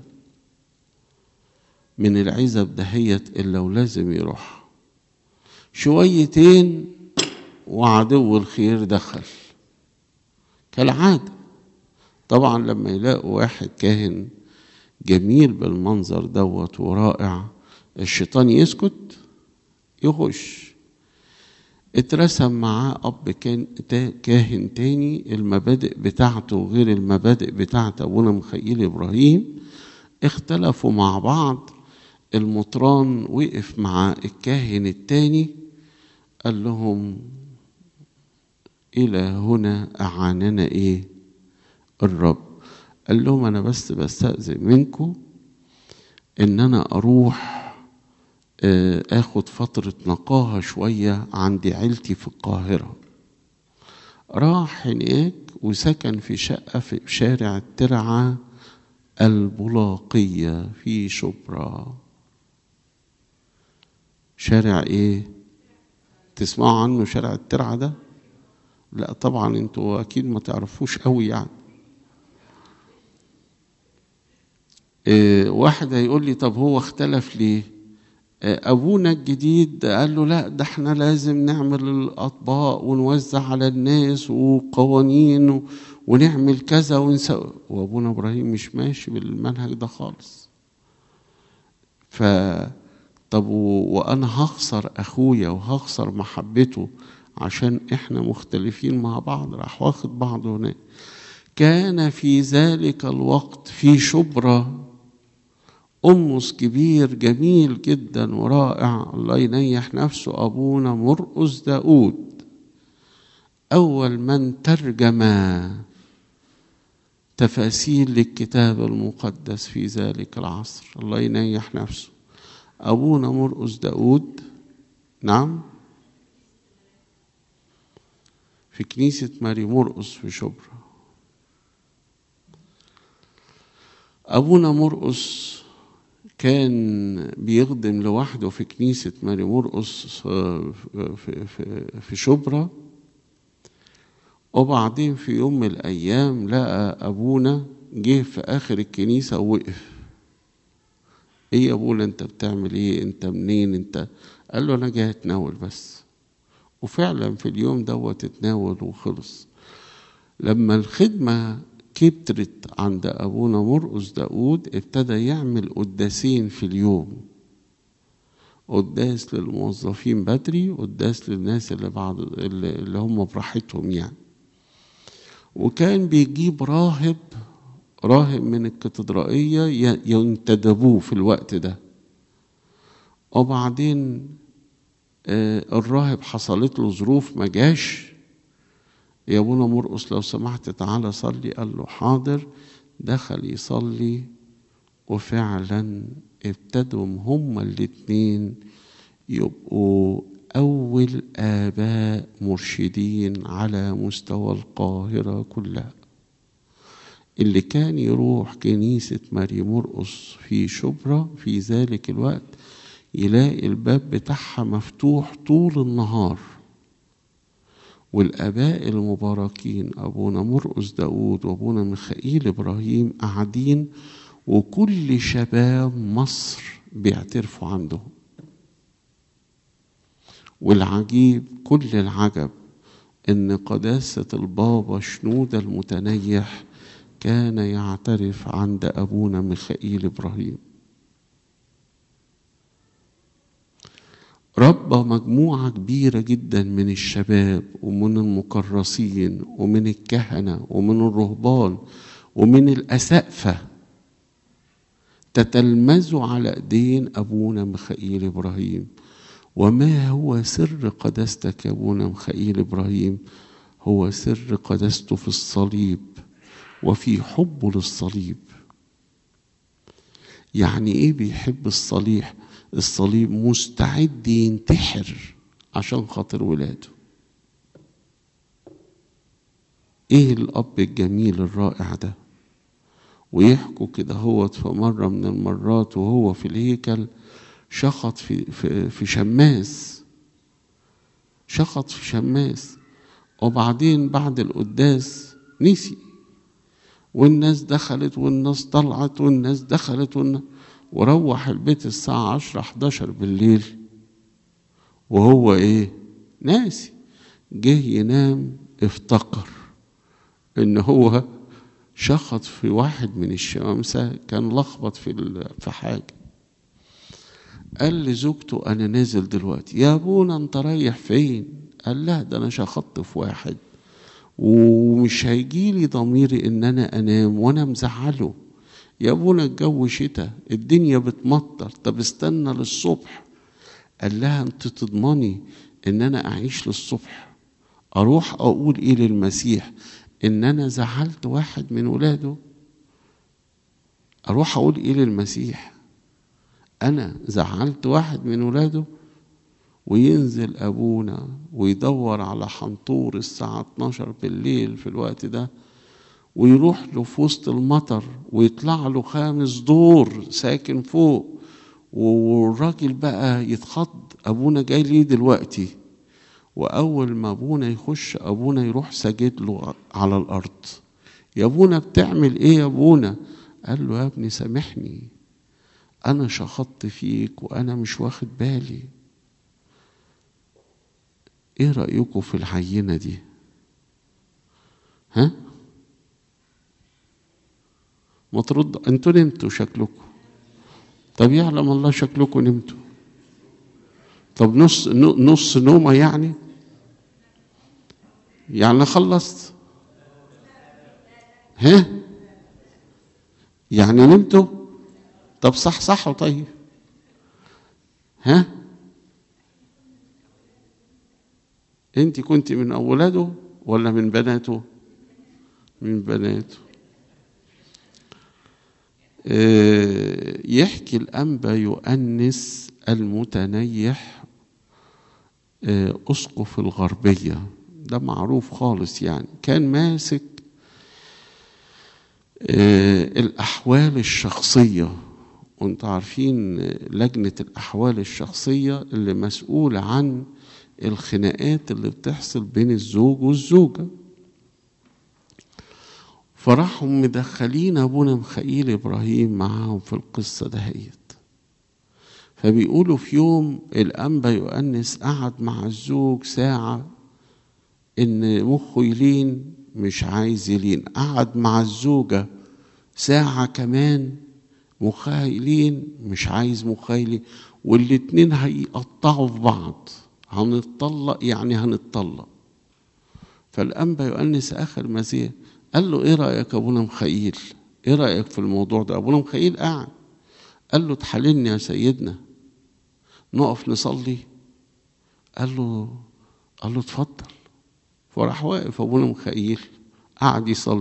من العزب دهيت إلا ولازم يروح شويتين وعدو الخير دخل كالعادة طبعا لما يلاقوا واحد كاهن جميل بالمنظر دوت ورائع الشيطان يسكت يخش اترسم معاه أب كان كاهن تاني المبادئ بتاعته غير المبادئ بتاعت أبونا مخيل إبراهيم اختلفوا مع بعض المطران وقف مع الكاهن التاني قال لهم إلى هنا أعاننا إيه الرب قال لهم أنا بس بستأذن منكم إن أنا أروح اخد فترة نقاهة شوية عند عيلتي في القاهرة راح هناك وسكن في شقة في شارع الترعة البلاقية في شبرا شارع ايه تسمعوا عنه شارع الترعة ده لا طبعا انتوا اكيد ما تعرفوش قوي يعني إيه واحد هيقول لي طب هو اختلف ليه ابونا الجديد قال له لا ده احنا لازم نعمل الاطباق ونوزع على الناس وقوانين ونعمل كذا ونسوي وابونا ابراهيم مش ماشي بالمنهج ده خالص ف طب وانا هخسر اخويا وهخسر محبته عشان احنا مختلفين مع بعض راح واخد بعضه هناك كان في ذلك الوقت في شبرا أمس كبير جميل جدا ورائع الله ينيح نفسه أبونا مرقس داود أول من ترجم تفاسير للكتاب المقدس في ذلك العصر الله ينيح نفسه أبونا مرقس داود نعم في كنيسة ماري مرقس في شبرا أبونا مرقس كان بيخدم لوحده في كنيسة ماري مرقس في, في, في شبرا وبعدين في يوم من الأيام لقى أبونا جه في آخر الكنيسة ووقف إيه يا أبونا أنت بتعمل إيه أنت منين أنت قال له أنا جاي أتناول بس وفعلا في اليوم دوت اتناول وخلص لما الخدمة كبترت عند أبونا مرقس داود ابتدى يعمل قداسين في اليوم قداس للموظفين بدري قداس للناس اللي بعد اللي هم براحتهم يعني وكان بيجيب راهب راهب من الكاتدرائية ينتدبوه في الوقت ده وبعدين الراهب حصلت له ظروف ما جاش يا ابونا مرقس لو سمحت تعالى صلي قال له حاضر دخل يصلي وفعلا ابتدوا هما الاتنين يبقوا أول آباء مرشدين على مستوى القاهرة كلها اللي كان يروح كنيسة ماري مرقس في شبرا في ذلك الوقت يلاقي الباب بتاعها مفتوح طول النهار والآباء المباركين أبونا مرقس داود وأبونا ميخائيل إبراهيم قاعدين وكل شباب مصر بيعترفوا عندهم والعجيب كل العجب إن قداسة البابا شنودة المتنيح كان يعترف عند أبونا ميخائيل إبراهيم ربى مجموعة كبيرة جدا من الشباب ومن المكرسين ومن الكهنة ومن الرهبان ومن الأسقفة تتلمذوا على ايدين ابونا ميخائيل ابراهيم وما هو سر قداستك يا ابونا ميخائيل ابراهيم هو سر قداسته في الصليب وفي حبه للصليب يعني ايه بيحب الصليح الصليب مستعد ينتحر عشان خاطر ولاده ايه الاب الجميل الرائع ده ويحكوا كده هو في مرة من المرات وهو في الهيكل شخط في, في, في شماس شخط في شماس وبعدين بعد القداس نسي والناس دخلت والناس طلعت والناس دخلت والناس وروح البيت الساعة عشرة 11 بالليل وهو ايه ناسي جه ينام افتكر ان هو شخط في واحد من الشمامسة كان لخبط في في حاجة قال لزوجته أنا نازل دلوقتي يا أبونا أنت رايح فين؟ قال لا ده أنا شخطت في واحد ومش هيجيلي ضميري إن أنا أنام وأنا مزعله يا أبونا الجو شتاء الدنيا بتمطر طب استنى للصبح قال لها أنت تضمني إن أنا أعيش للصبح أروح أقول إيه للمسيح ان انا زعلت واحد من ولاده اروح اقول ايه للمسيح انا زعلت واحد من ولاده وينزل ابونا ويدور على حنطور الساعة 12 بالليل في الوقت ده ويروح له في وسط المطر ويطلع له خامس دور ساكن فوق والراجل بقى يتخض ابونا جاي ليه دلوقتي وأول ما أبونا يخش أبونا يروح ساجد له على الأرض يا أبونا بتعمل إيه يا أبونا قال له يا ابني سامحني انا شخطت فيك وانا مش واخد بالي ايه رايكم في العينه دي ها ما ترد انتوا نمتوا شكلكم طب يعلم الله شكلكم نمتوا طب نص نص نومه يعني يعني خلصت ها يعني نمتوا طب صح صح طيب ها انت كنت من اولاده ولا من بناته من بناته اه يحكي الانبا يؤنس المتنيح اه اسقف الغربيه ده معروف خالص يعني كان ماسك اه الاحوال الشخصيه وانتوا عارفين لجنه الاحوال الشخصيه اللي مسؤوله عن الخناقات اللي بتحصل بين الزوج والزوجه فراحوا مدخلين ابونا مخيل ابراهيم معاهم في القصه دهيت فبيقولوا في يوم الانبا يؤنس قعد مع الزوج ساعه ان مخه يلين مش عايز يلين قعد مع الزوجه ساعه كمان مخها يلين مش عايز مخها يلين والاتنين هيقطعوا في بعض هنتطلق يعني هنتطلق فالانبا يؤنس اخر مزيه قال له ايه رايك ابونا مخيل ايه رايك في الموضوع ده ابونا مخيل قاعد قال له تحللني يا سيدنا نقف نصلي قال له قال له اتفضل فراح واقف ابونا مخيل قعد يصلي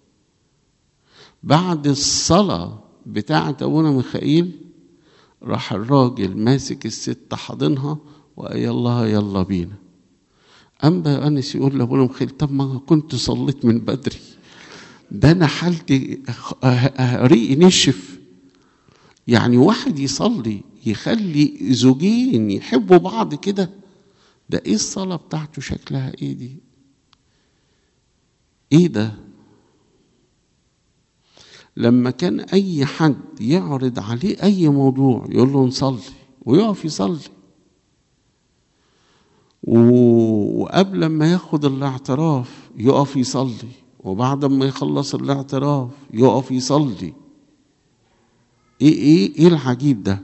بعد الصلاه بتاعه ابونا ميخائيل راح الراجل ماسك الست حاضنها وقال يلا يلا بينا أنبا أنس يقول لأبونا مخيل طب ما كنت صليت من بدري ده أنا حالتي ريقي نشف يعني واحد يصلي يخلي زوجين يحبوا بعض كده ده ايه الصلاة بتاعته شكلها ايه دي ايه ده لما كان اي حد يعرض عليه اي موضوع يقول له نصلي ويقف يصلي وقبل ما ياخد الاعتراف يقف يصلي وبعد ما يخلص الاعتراف يقف يصلي ايه ايه ايه العجيب ده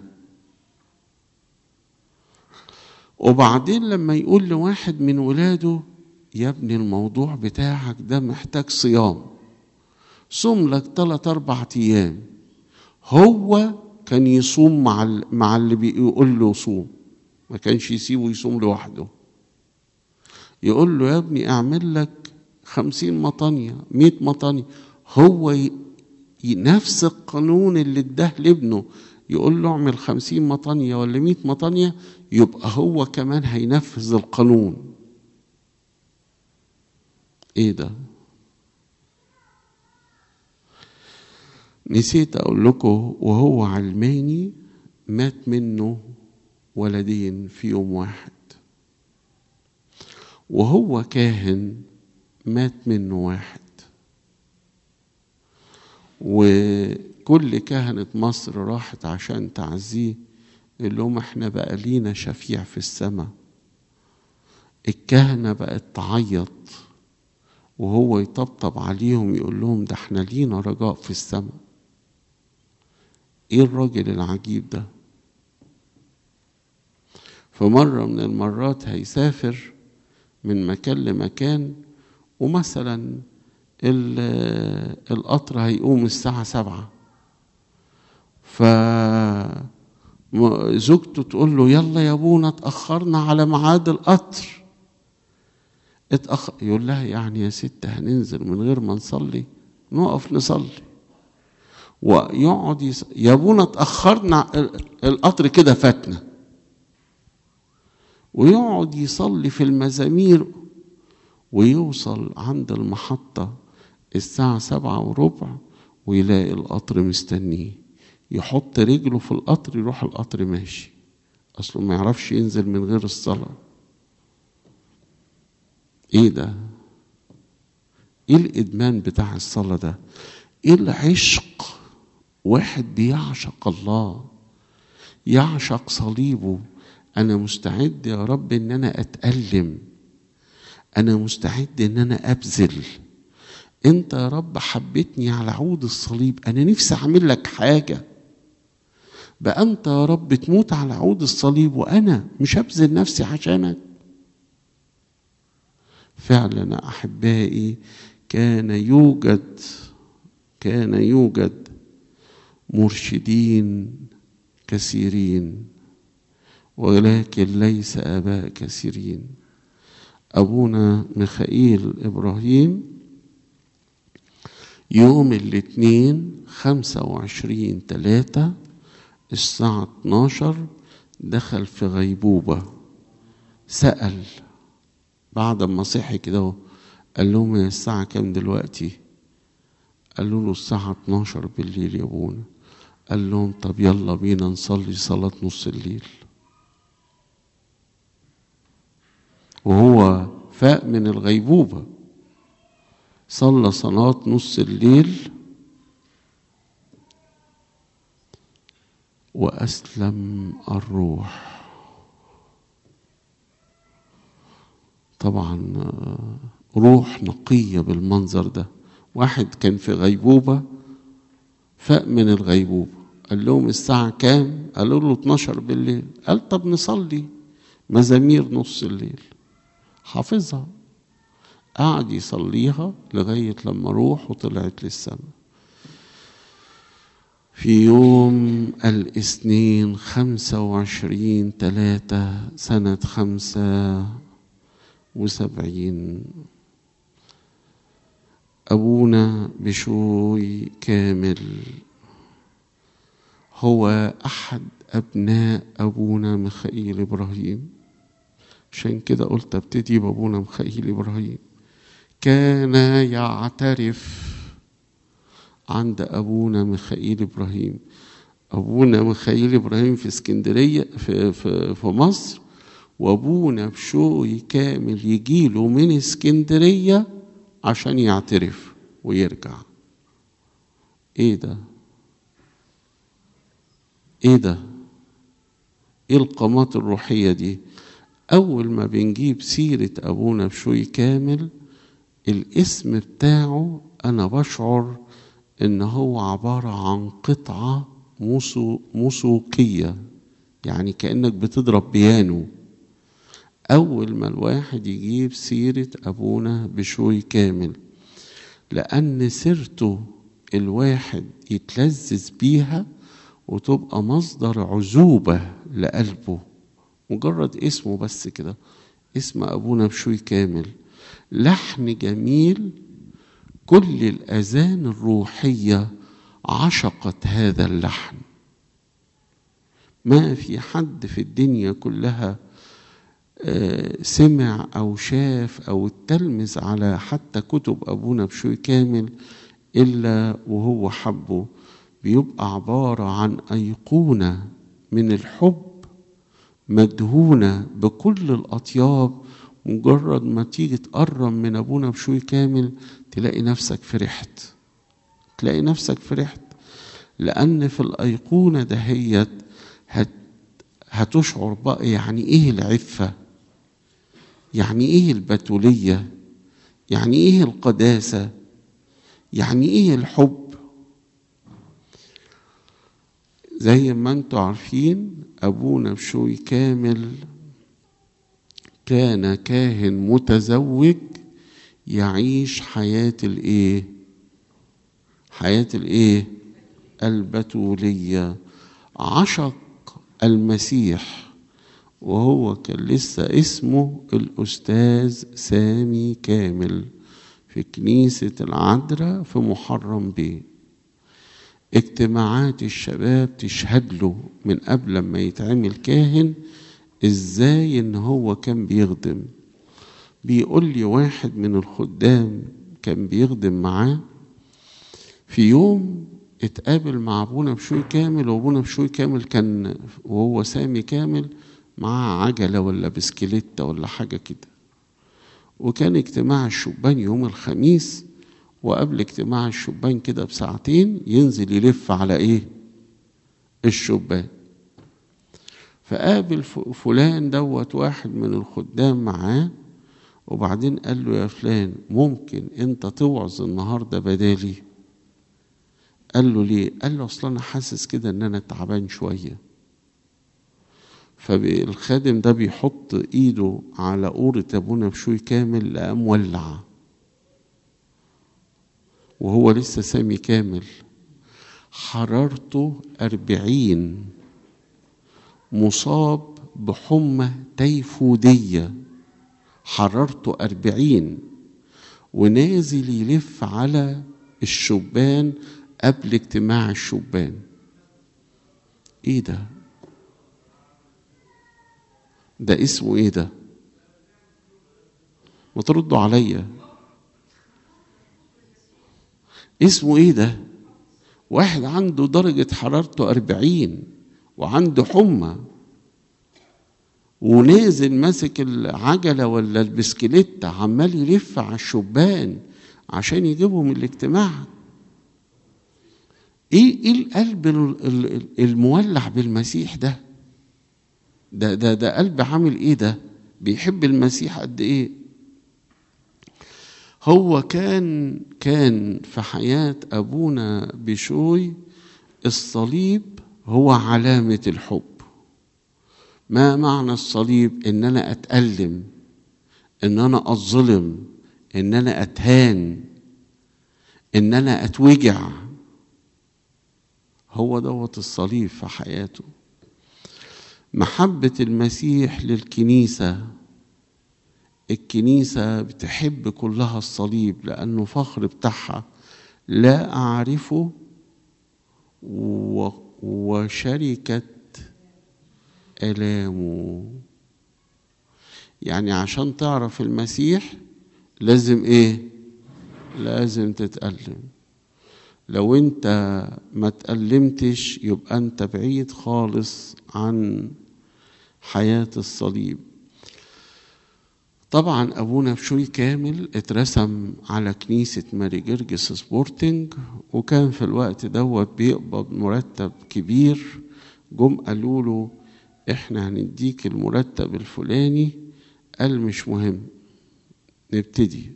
وبعدين لما يقول لواحد من ولاده يا ابني الموضوع بتاعك ده محتاج صيام صوم لك ثلاث اربع ايام هو كان يصوم مع مع اللي بيقول له صوم ما كانش يسيبه يصوم لوحده يقول له يا ابني اعمل لك خمسين مطانية مئة مطانية هو ي... نفس القانون اللي اداه لابنه يقول له اعمل خمسين مطانية ولا مئة مطانية يبقى هو كمان هينفذ القانون ايه ده نسيت اقول لكم وهو علماني مات منه ولدين في يوم واحد وهو كاهن مات منه واحد وكل كهنة مصر راحت عشان تعزيه يقول لهم احنا بقى لينا شفيع في السماء الكهنة بقت تعيط وهو يطبطب عليهم يقول لهم ده احنا لينا رجاء في السماء ايه الراجل العجيب ده فمرة من المرات هيسافر من مكان لمكان ومثلا القطر هيقوم الساعة سبعة فزوجته تقول له يلا يا ابونا اتأخرنا على ميعاد القطر اتأخر يقول لها يعني يا ست هننزل من غير ما نصلي نقف نصلي ويقعد يس... يا ابونا اتأخرنا القطر كده فاتنا ويقعد يصلي في المزامير ويوصل عند المحطة الساعة سبعة وربع ويلاقي القطر مستنيه يحط رجله في القطر يروح القطر ماشي أصله ما يعرفش ينزل من غير الصلاة إيه ده؟ إيه الإدمان بتاع الصلاة ده؟ إيه العشق؟ واحد بيعشق الله يعشق صليبه انا مستعد يا رب ان انا اتالم انا مستعد ان انا ابذل انت يا رب حبيتني على عود الصليب انا نفسي اعمل لك حاجه بقى انت يا رب تموت على عود الصليب وانا مش هبذل نفسي عشانك فعلا احبائي كان يوجد كان يوجد مرشدين كثيرين ولكن ليس اباء كثيرين ابونا ميخائيل ابراهيم يوم الاثنين خمسة وعشرين تلاتة الساعة 12 دخل في غيبوبة سأل بعد ما صحي كده قال لهم هي الساعة كام دلوقتي؟ قالوا له الساعة 12 بالليل يا ابونا قال لهم طب يلا بينا نصلي صلاة نص الليل وهو فاق من الغيبوبة صلى صلاة نص الليل وأسلم الروح طبعا روح نقية بالمنظر ده واحد كان في غيبوبة فاق من الغيبوبة قال لهم الساعة كام قالوا له 12 بالليل قال طب نصلي مزامير نص الليل حافظها قعد يصليها لغاية لما روحه طلعت للسماء في يوم الاثنين خمسة وعشرين تلاتة سنة خمسة وسبعين أبونا بشوي كامل هو أحد أبناء أبونا ميخائيل إبراهيم عشان كده قلت ابتدي بأبونا ميخائيل إبراهيم كان يعترف عند أبونا ميخائيل إبراهيم أبونا ميخائيل إبراهيم في اسكندرية في, في, في مصر وأبونا بشوي كامل يجيله من اسكندرية عشان يعترف ويرجع ايه ده ايه ده ايه القامات الروحيه دي اول ما بنجيب سيره ابونا بشوي كامل الاسم بتاعه انا بشعر ان هو عباره عن قطعه موسيقيه يعني كانك بتضرب بيانو أول ما الواحد يجيب سيرة أبونا بشوي كامل لأن سيرته الواحد يتلذذ بيها وتبقى مصدر عزوبة لقلبه مجرد اسمه بس كده اسم أبونا بشوي كامل لحن جميل كل الأذان الروحية عشقت هذا اللحن ما في حد في الدنيا كلها سمع أو شاف أو اتلمذ على حتى كتب أبونا بشوي كامل إلا وهو حبه بيبقى عبارة عن أيقونة من الحب مدهونة بكل الأطياب مجرد ما تيجي تقرب من أبونا بشوي كامل تلاقي نفسك فرحت تلاقي نفسك فرحت لأن في الأيقونة دهيت هت هتشعر بقى يعني إيه العفة يعني ايه البتوليه يعني ايه القداسه يعني ايه الحب زي ما انتم عارفين ابونا بشوي كامل كان كاهن متزوج يعيش حياه الايه حياه الايه البتوليه عشق المسيح وهو كان لسه اسمه الأستاذ سامي كامل في كنيسة العذراء في محرم بيه اجتماعات الشباب تشهد له من قبل ما يتعمل كاهن ازاي ان هو كان بيخدم بيقول لي واحد من الخدام كان بيخدم معاه في يوم اتقابل مع ابونا بشوي كامل وابونا بشوي كامل كان وهو سامي كامل معاه عجلة ولا بسكليتة ولا حاجة كده وكان اجتماع الشبان يوم الخميس وقبل اجتماع الشبان كده بساعتين ينزل يلف على ايه الشبان فقابل فلان دوت واحد من الخدام معاه وبعدين قال له يا فلان ممكن انت توعظ النهارده بدالي قال له ليه قال له اصل انا حاسس كده ان انا تعبان شويه فالخادم ده بيحط ايده على قورة ابونا بشوي كامل لقى مولع وهو لسه سامي كامل حرارته أربعين مصاب بحمى تيفودية حرارته أربعين ونازل يلف على الشبان قبل اجتماع الشبان ايه ده ده اسمه ايه ده ما تردوا عليا اسمه ايه ده واحد عنده درجة حرارته أربعين وعنده حمى ونازل ماسك العجلة ولا البسكليت عمال يلف على الشبان عشان يجيبهم الاجتماع ايه ايه القلب المولع بالمسيح ده ده ده ده قلب عامل ايه ده بيحب المسيح قد ايه هو كان كان في حياة أبونا بشوي الصليب هو علامة الحب ما معنى الصليب إن أنا أتألم إن أنا أظلم إن أنا أتهان إن أنا أتوجع هو دوت الصليب في حياته محبة المسيح للكنيسة الكنيسة بتحب كلها الصليب لأنه فخر بتاعها لا أعرفه وشركة آلامه يعني عشان تعرف المسيح لازم ايه لازم تتألم لو انت ما تألمتش يبقى انت بعيد خالص عن حياة الصليب طبعا ابونا بشوي كامل اترسم على كنيسة ماري جرجس سبورتنج وكان في الوقت دوت بيقبض مرتب كبير جم قالوا له احنا هنديك المرتب الفلاني قال مش مهم نبتدي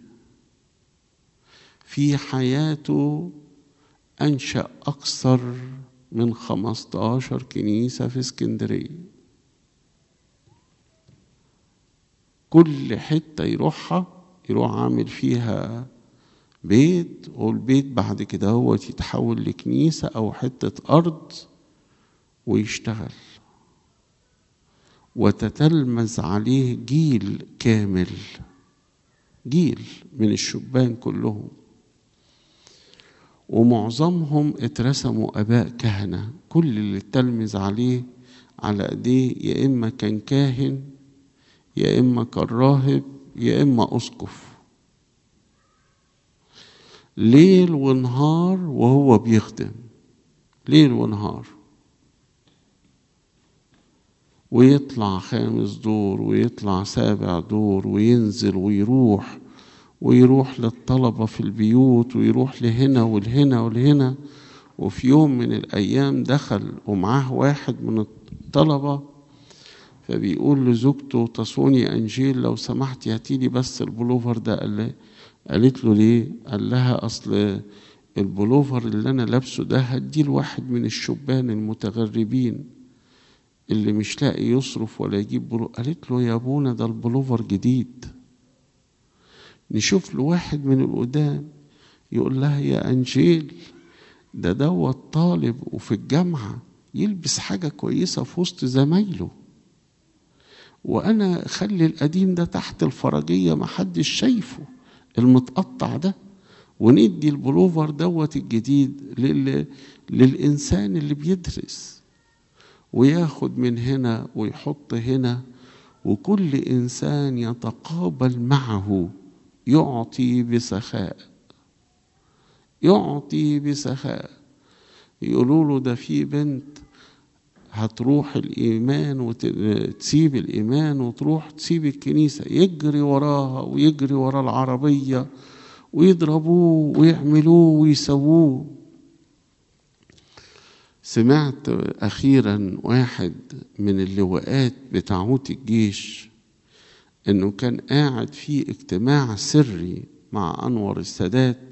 في حياته أنشأ أكثر من خمستاشر كنيسة في اسكندرية كل حتة يروحها يروح عامل فيها بيت والبيت بعد كده هو يتحول لكنيسة أو حتة أرض ويشتغل وتتلمذ عليه جيل كامل جيل من الشبان كلهم ومعظمهم اترسموا اباء كهنه كل اللي اتلمذ عليه على ايديه يا اما كان كاهن يا اما كان راهب يا اما اسقف ليل ونهار وهو بيخدم ليل ونهار ويطلع خامس دور ويطلع سابع دور وينزل ويروح ويروح للطلبة في البيوت ويروح لهنا ولهنا ولهنا وفي يوم من الأيام دخل ومعاه واحد من الطلبة فبيقول لزوجته تصوني أنجيل لو سمحت هاتيلي بس البلوفر ده قال لي قالت له ليه؟ قال لها أصل البلوفر اللي أنا لابسه ده هديه لواحد من الشبان المتغربين اللي مش لاقي يصرف ولا يجيب بلوفر قالت له يا ابونا ده البلوفر جديد نشوف له واحد من القدام يقول لها يا أنجيل ده دوت طالب وفي الجامعة يلبس حاجة كويسة في وسط زمايله وأنا خلي القديم ده تحت الفرجية محدش شايفه المتقطع ده وندي البلوفر دوت الجديد لل... للإنسان اللي بيدرس وياخد من هنا ويحط هنا وكل إنسان يتقابل معه يعطي بسخاء يعطي بسخاء يقولوا له ده في بنت هتروح الإيمان وتسيب الإيمان وتروح تسيب الكنيسة يجري وراها ويجري ورا العربية ويضربوه ويعملوه ويسووه سمعت أخيرا واحد من اللواءات بتاعوت الجيش إنه كان قاعد في اجتماع سري مع أنور السادات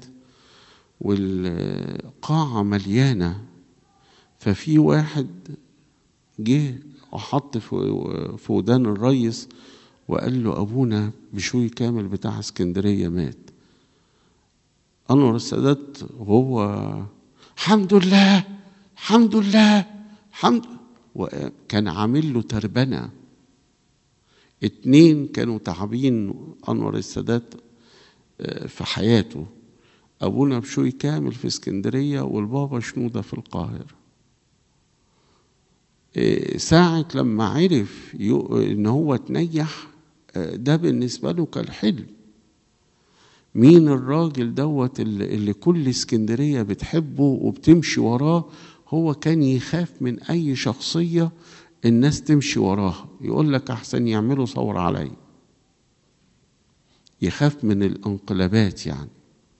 والقاعة مليانة ففي واحد جه وحط في ودان الريس وقال له أبونا بشوي كامل بتاع اسكندرية مات أنور السادات وهو الحمد لله الحمد لله الحمد وكان عامل له تربنة اتنين كانوا تعبين أنور السادات في حياته أبونا بشوي كامل في اسكندرية والبابا شنودة في القاهرة ساعة لما عرف إن هو تنيح ده بالنسبة له كان حلم مين الراجل دوت اللي كل اسكندرية بتحبه وبتمشي وراه هو كان يخاف من أي شخصية الناس تمشي وراها يقول لك أحسن يعملوا ثورة علي يخاف من الانقلابات يعني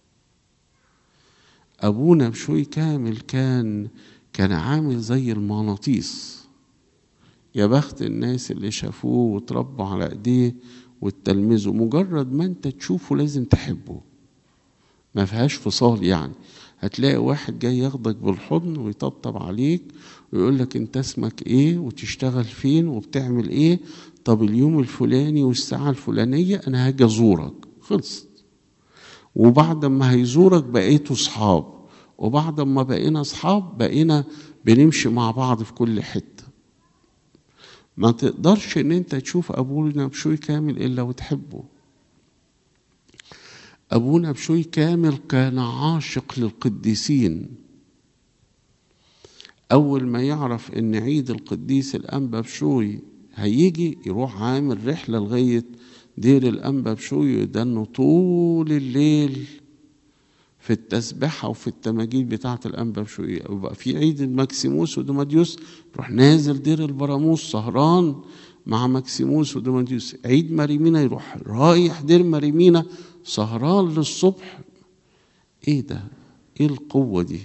أبونا بشوي كامل كان كان عامل زي المغناطيس يا بخت الناس اللي شافوه وتربوا على ايديه وتلمذوا مجرد ما انت تشوفه لازم تحبه ما فيهاش فصال يعني هتلاقي واحد جاي ياخدك بالحضن ويطبطب عليك ويقول لك انت اسمك ايه وتشتغل فين وبتعمل ايه طب اليوم الفلاني والساعة الفلانية انا هاجي ازورك خلصت وبعد ما هيزورك بقيتوا صحاب وبعد ما بقينا اصحاب بقينا بنمشي مع بعض في كل حته ما تقدرش ان انت تشوف ابونا بشوي كامل الا وتحبه ابونا بشوي كامل كان عاشق للقديسين اول ما يعرف ان عيد القديس الانبا بشوي هيجي يروح عامل رحله لغايه دير الانبا بشوي يدنه طول الليل في التسبحة وفي التماجيد بتاعة الأنبا بشوية وبقى في عيد المكسيموس ودوماديوس يروح نازل دير البراموس سهران مع مكسيموس ودوماديوس عيد مريمينا يروح رايح دير مريمينا سهران للصبح ايه ده ايه القوة دي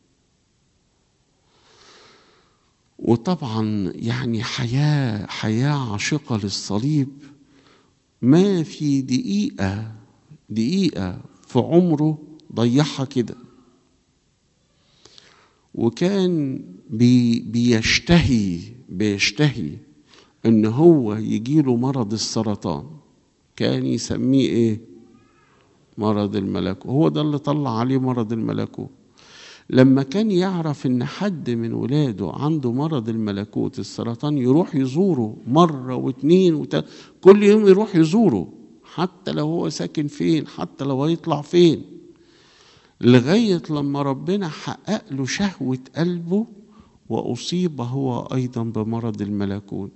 وطبعا يعني حياة حياة عاشقة للصليب ما في دقيقة دقيقة في عمره ضيعها كده وكان بي بيشتهي بيشتهي ان هو يجيله مرض السرطان كان يسميه ايه مرض الملكوت هو ده اللي طلع عليه مرض الملكوت لما كان يعرف ان حد من ولاده عنده مرض الملكوت السرطان يروح يزوره مرة واتنين وتل... كل يوم يروح يزوره حتى لو هو ساكن فين حتى لو هيطلع فين لغاية لما ربنا حقق له شهوة قلبه وأصيب هو أيضا بمرض الملكوت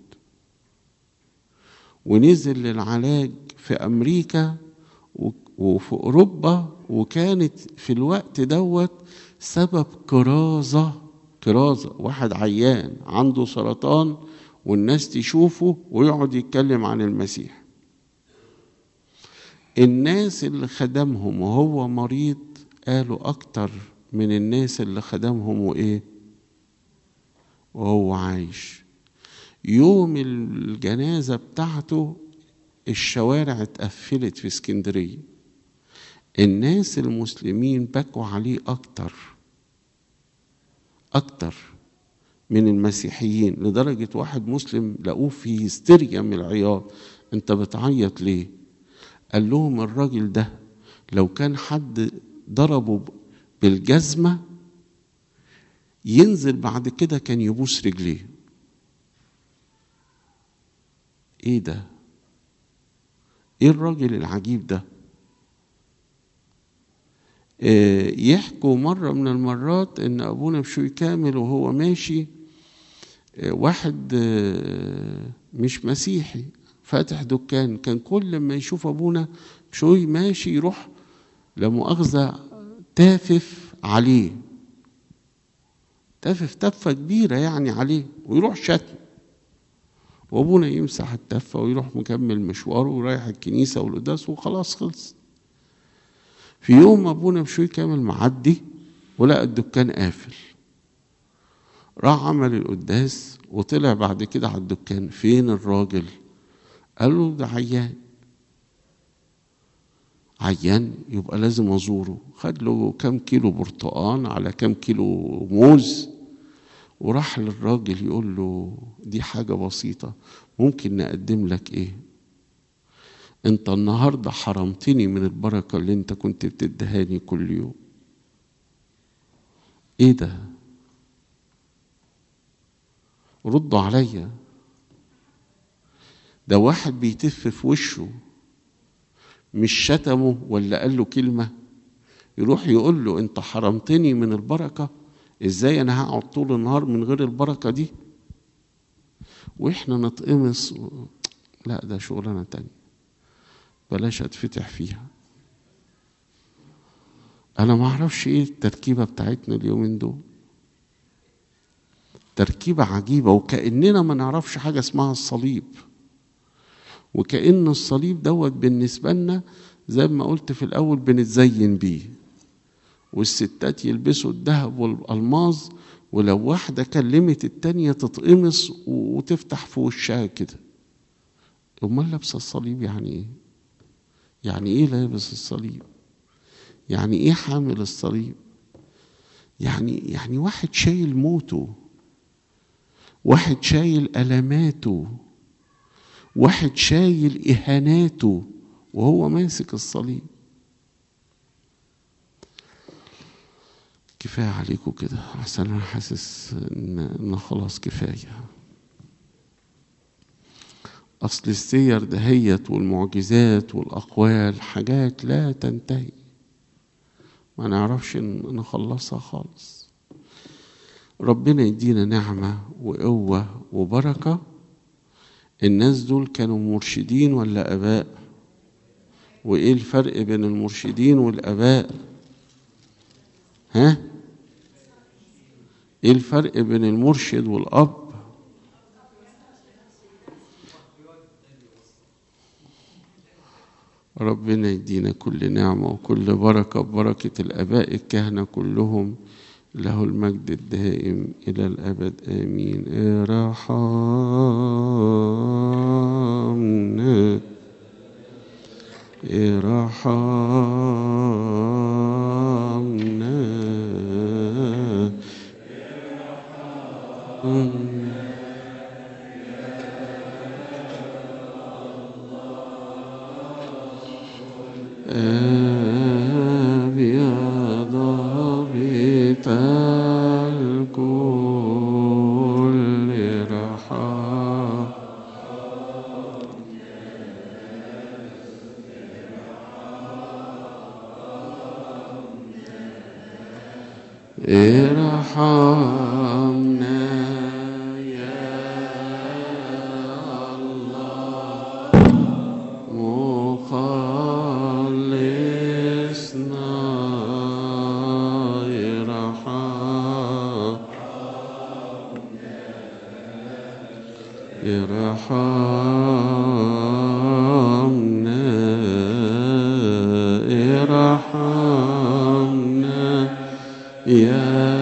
ونزل للعلاج في أمريكا وفي أوروبا وكانت في الوقت دوت سبب كرازة كرازة واحد عيان عنده سرطان والناس تشوفه ويقعد يتكلم عن المسيح الناس اللي خدمهم وهو مريض قالوا أكتر من الناس اللي خدمهم وإيه وهو عايش يوم الجنازة بتاعته الشوارع اتقفلت في اسكندرية الناس المسلمين بكوا عليه أكتر أكتر من المسيحيين لدرجة واحد مسلم لقوه في هستيريا من العياط أنت بتعيط ليه؟ قال لهم الراجل ده لو كان حد ضربه بالجزمة ينزل بعد كده كان يبوس رجليه ايه ده ايه الراجل العجيب ده إيه يحكوا مرة من المرات ان ابونا بشوي كامل وهو ماشي إيه واحد إيه مش مسيحي فاتح دكان كان كل ما يشوف ابونا بشوي ماشي يروح لمؤاخذة تافف عليه تافف تفة كبيرة يعني عليه ويروح شتم وابونا يمسح التفة ويروح مكمل مشواره ورايح الكنيسة والقداس وخلاص خلص في يوم ابونا بشوي كامل معدي ولقى الدكان قافل راح عمل القداس وطلع بعد كده على الدكان فين الراجل قال له ده عيان عيان يبقى لازم ازوره خد له كام كيلو برتقان على كام كيلو موز وراح للراجل يقول له دي حاجة بسيطة ممكن نقدم لك ايه انت النهاردة حرمتني من البركة اللي انت كنت بتدهاني كل يوم ايه ده ردوا عليا ده واحد بيتف في وشه مش شتمه ولا قال له كلمة يروح يقول له انت حرمتني من البركة ازاي انا هقعد طول النهار من غير البركة دي واحنا نتقمص لا ده شغلانة تانية بلاش اتفتح فيها انا ما اعرفش ايه التركيبة بتاعتنا اليومين دول تركيبة عجيبة وكأننا ما نعرفش حاجة اسمها الصليب وكأن الصليب دوت بالنسبة لنا زي ما قلت في الأول بنتزين بيه والستات يلبسوا الذهب والألماظ ولو واحدة كلمت التانية تتقمص وتفتح في وشها كده أمال لابسة الصليب يعني إيه؟ يعني إيه لابس الصليب؟ يعني إيه حامل الصليب؟ يعني يعني واحد شايل موته واحد شايل ألماته واحد شايل إهاناته وهو ماسك الصليب كفاية عليكم كده عشان أنا حاسس إن, إن خلاص كفاية أصل السير دهيت والمعجزات والأقوال حاجات لا تنتهي ما نعرفش نخلصها خالص ربنا يدينا نعمة وقوة وبركة الناس دول كانوا مرشدين ولا اباء وايه الفرق بين المرشدين والاباء ها ايه الفرق بين المرشد والاب ربنا يدينا كل نعمه وكل بركه ببركه الاباء الكهنه كلهم له المجد الدائم إلى الأبد آمين ارحمنا ارحمنا أبيض بيت الكل رحام ارحمنا يا الله مخلصنا ارحم ارحمنا ارحمنا يا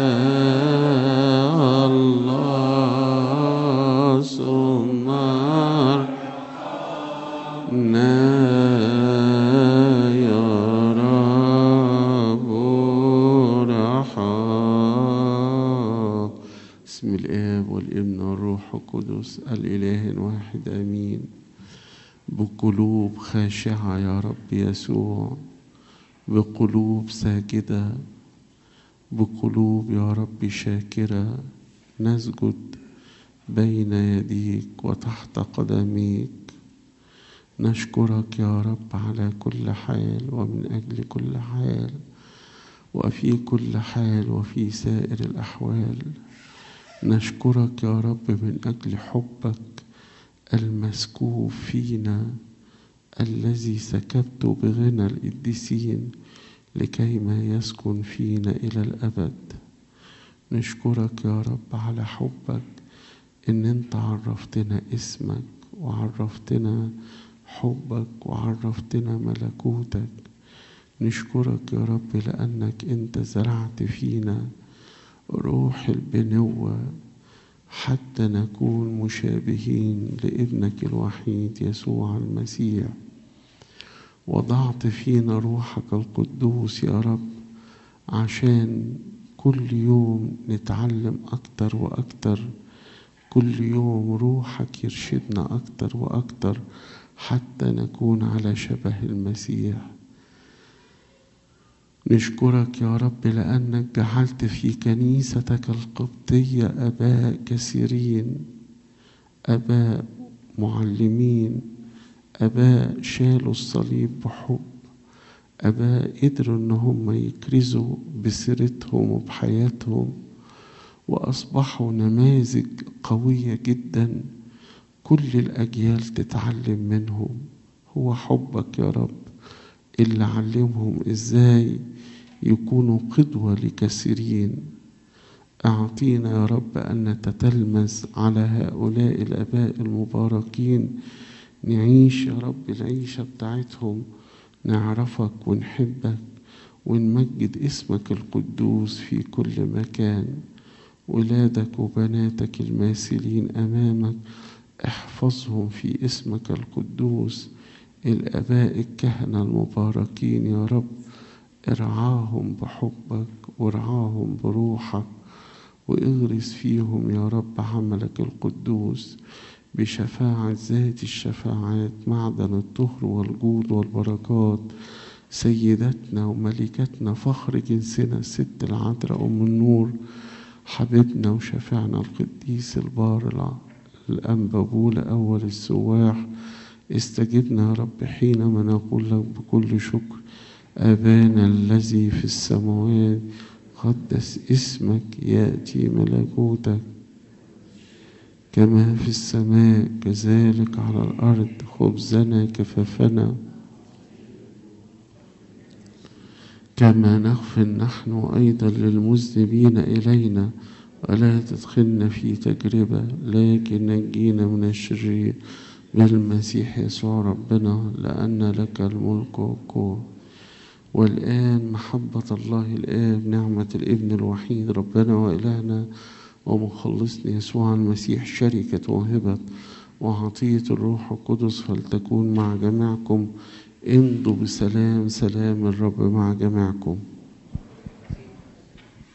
الله ثم ارحمنا يا رب رحم بسم الآب والابن والروح القدس الإله واحد آمين بقلوب خاشعة يا رب يسوع بقلوب ساجدة بقلوب يا رب شاكرة نسجد بين يديك وتحت قدميك نشكرك يا رب على كل حال ومن أجل كل حال وفي كل حال وفي سائر الأحوال نشكرك يا رب من أجل حبك المسكوب فينا الذي سكبت بغنى القديسين لكي ما يسكن فينا إلى الأبد نشكرك يا رب على حبك إن أنت عرفتنا اسمك وعرفتنا حبك وعرفتنا ملكوتك نشكرك يا رب لأنك أنت زرعت فينا روح البنوة حتى نكون مشابهين لابنك الوحيد يسوع المسيح وضعت فينا روحك القدوس يا رب عشان كل يوم نتعلم أكتر وأكتر كل يوم روحك يرشدنا أكتر وأكتر حتى نكون على شبه المسيح نشكرك يا رب لأنك جعلت في كنيستك القبطية آباء كثيرين آباء معلمين آباء شالوا الصليب بحب آباء قدروا إن هم يكرزوا بسيرتهم وبحياتهم وأصبحوا نماذج قوية جدا كل الأجيال تتعلم منهم هو حبك يا رب اللي علمهم إزاي يكونوا قدوة لكثيرين أعطينا يا رب أن نتتلمذ على هؤلاء الآباء المباركين نعيش يا رب العيشة بتاعتهم نعرفك ونحبك ونمجد اسمك القدوس في كل مكان ولادك وبناتك الماثلين أمامك احفظهم في اسمك القدوس الآباء الكهنة المباركين يا رب ارعاهم بحبك وارعاهم بروحك واغرس فيهم يا رب عملك القدوس بشفاعة ذات الشفاعات معدن الطهر والجود والبركات سيدتنا وملكتنا فخر جنسنا الست العذراء أم النور حبيبنا وشفيعنا القديس البار الأنبابول أول السواح استجبنا يا رب حينما نقول لك بكل شكر أبانا الذي في السماوات قدس اسمك يأتي ملكوتك كما في السماء كذلك على الأرض خبزنا كفافنا كما نغفر نحن أيضا للمذنبين إلينا ولا تدخلنا في تجربة لكن نجينا من الشرير بالمسيح يسوع ربنا لأن لك الملك والقوة والآن محبة الله الآب نعمة الابن الوحيد ربنا وإلهنا ومخلصنا يسوع المسيح شركة وهبة وعطية الروح القدس فلتكون مع جميعكم امضوا بسلام سلام الرب مع جميعكم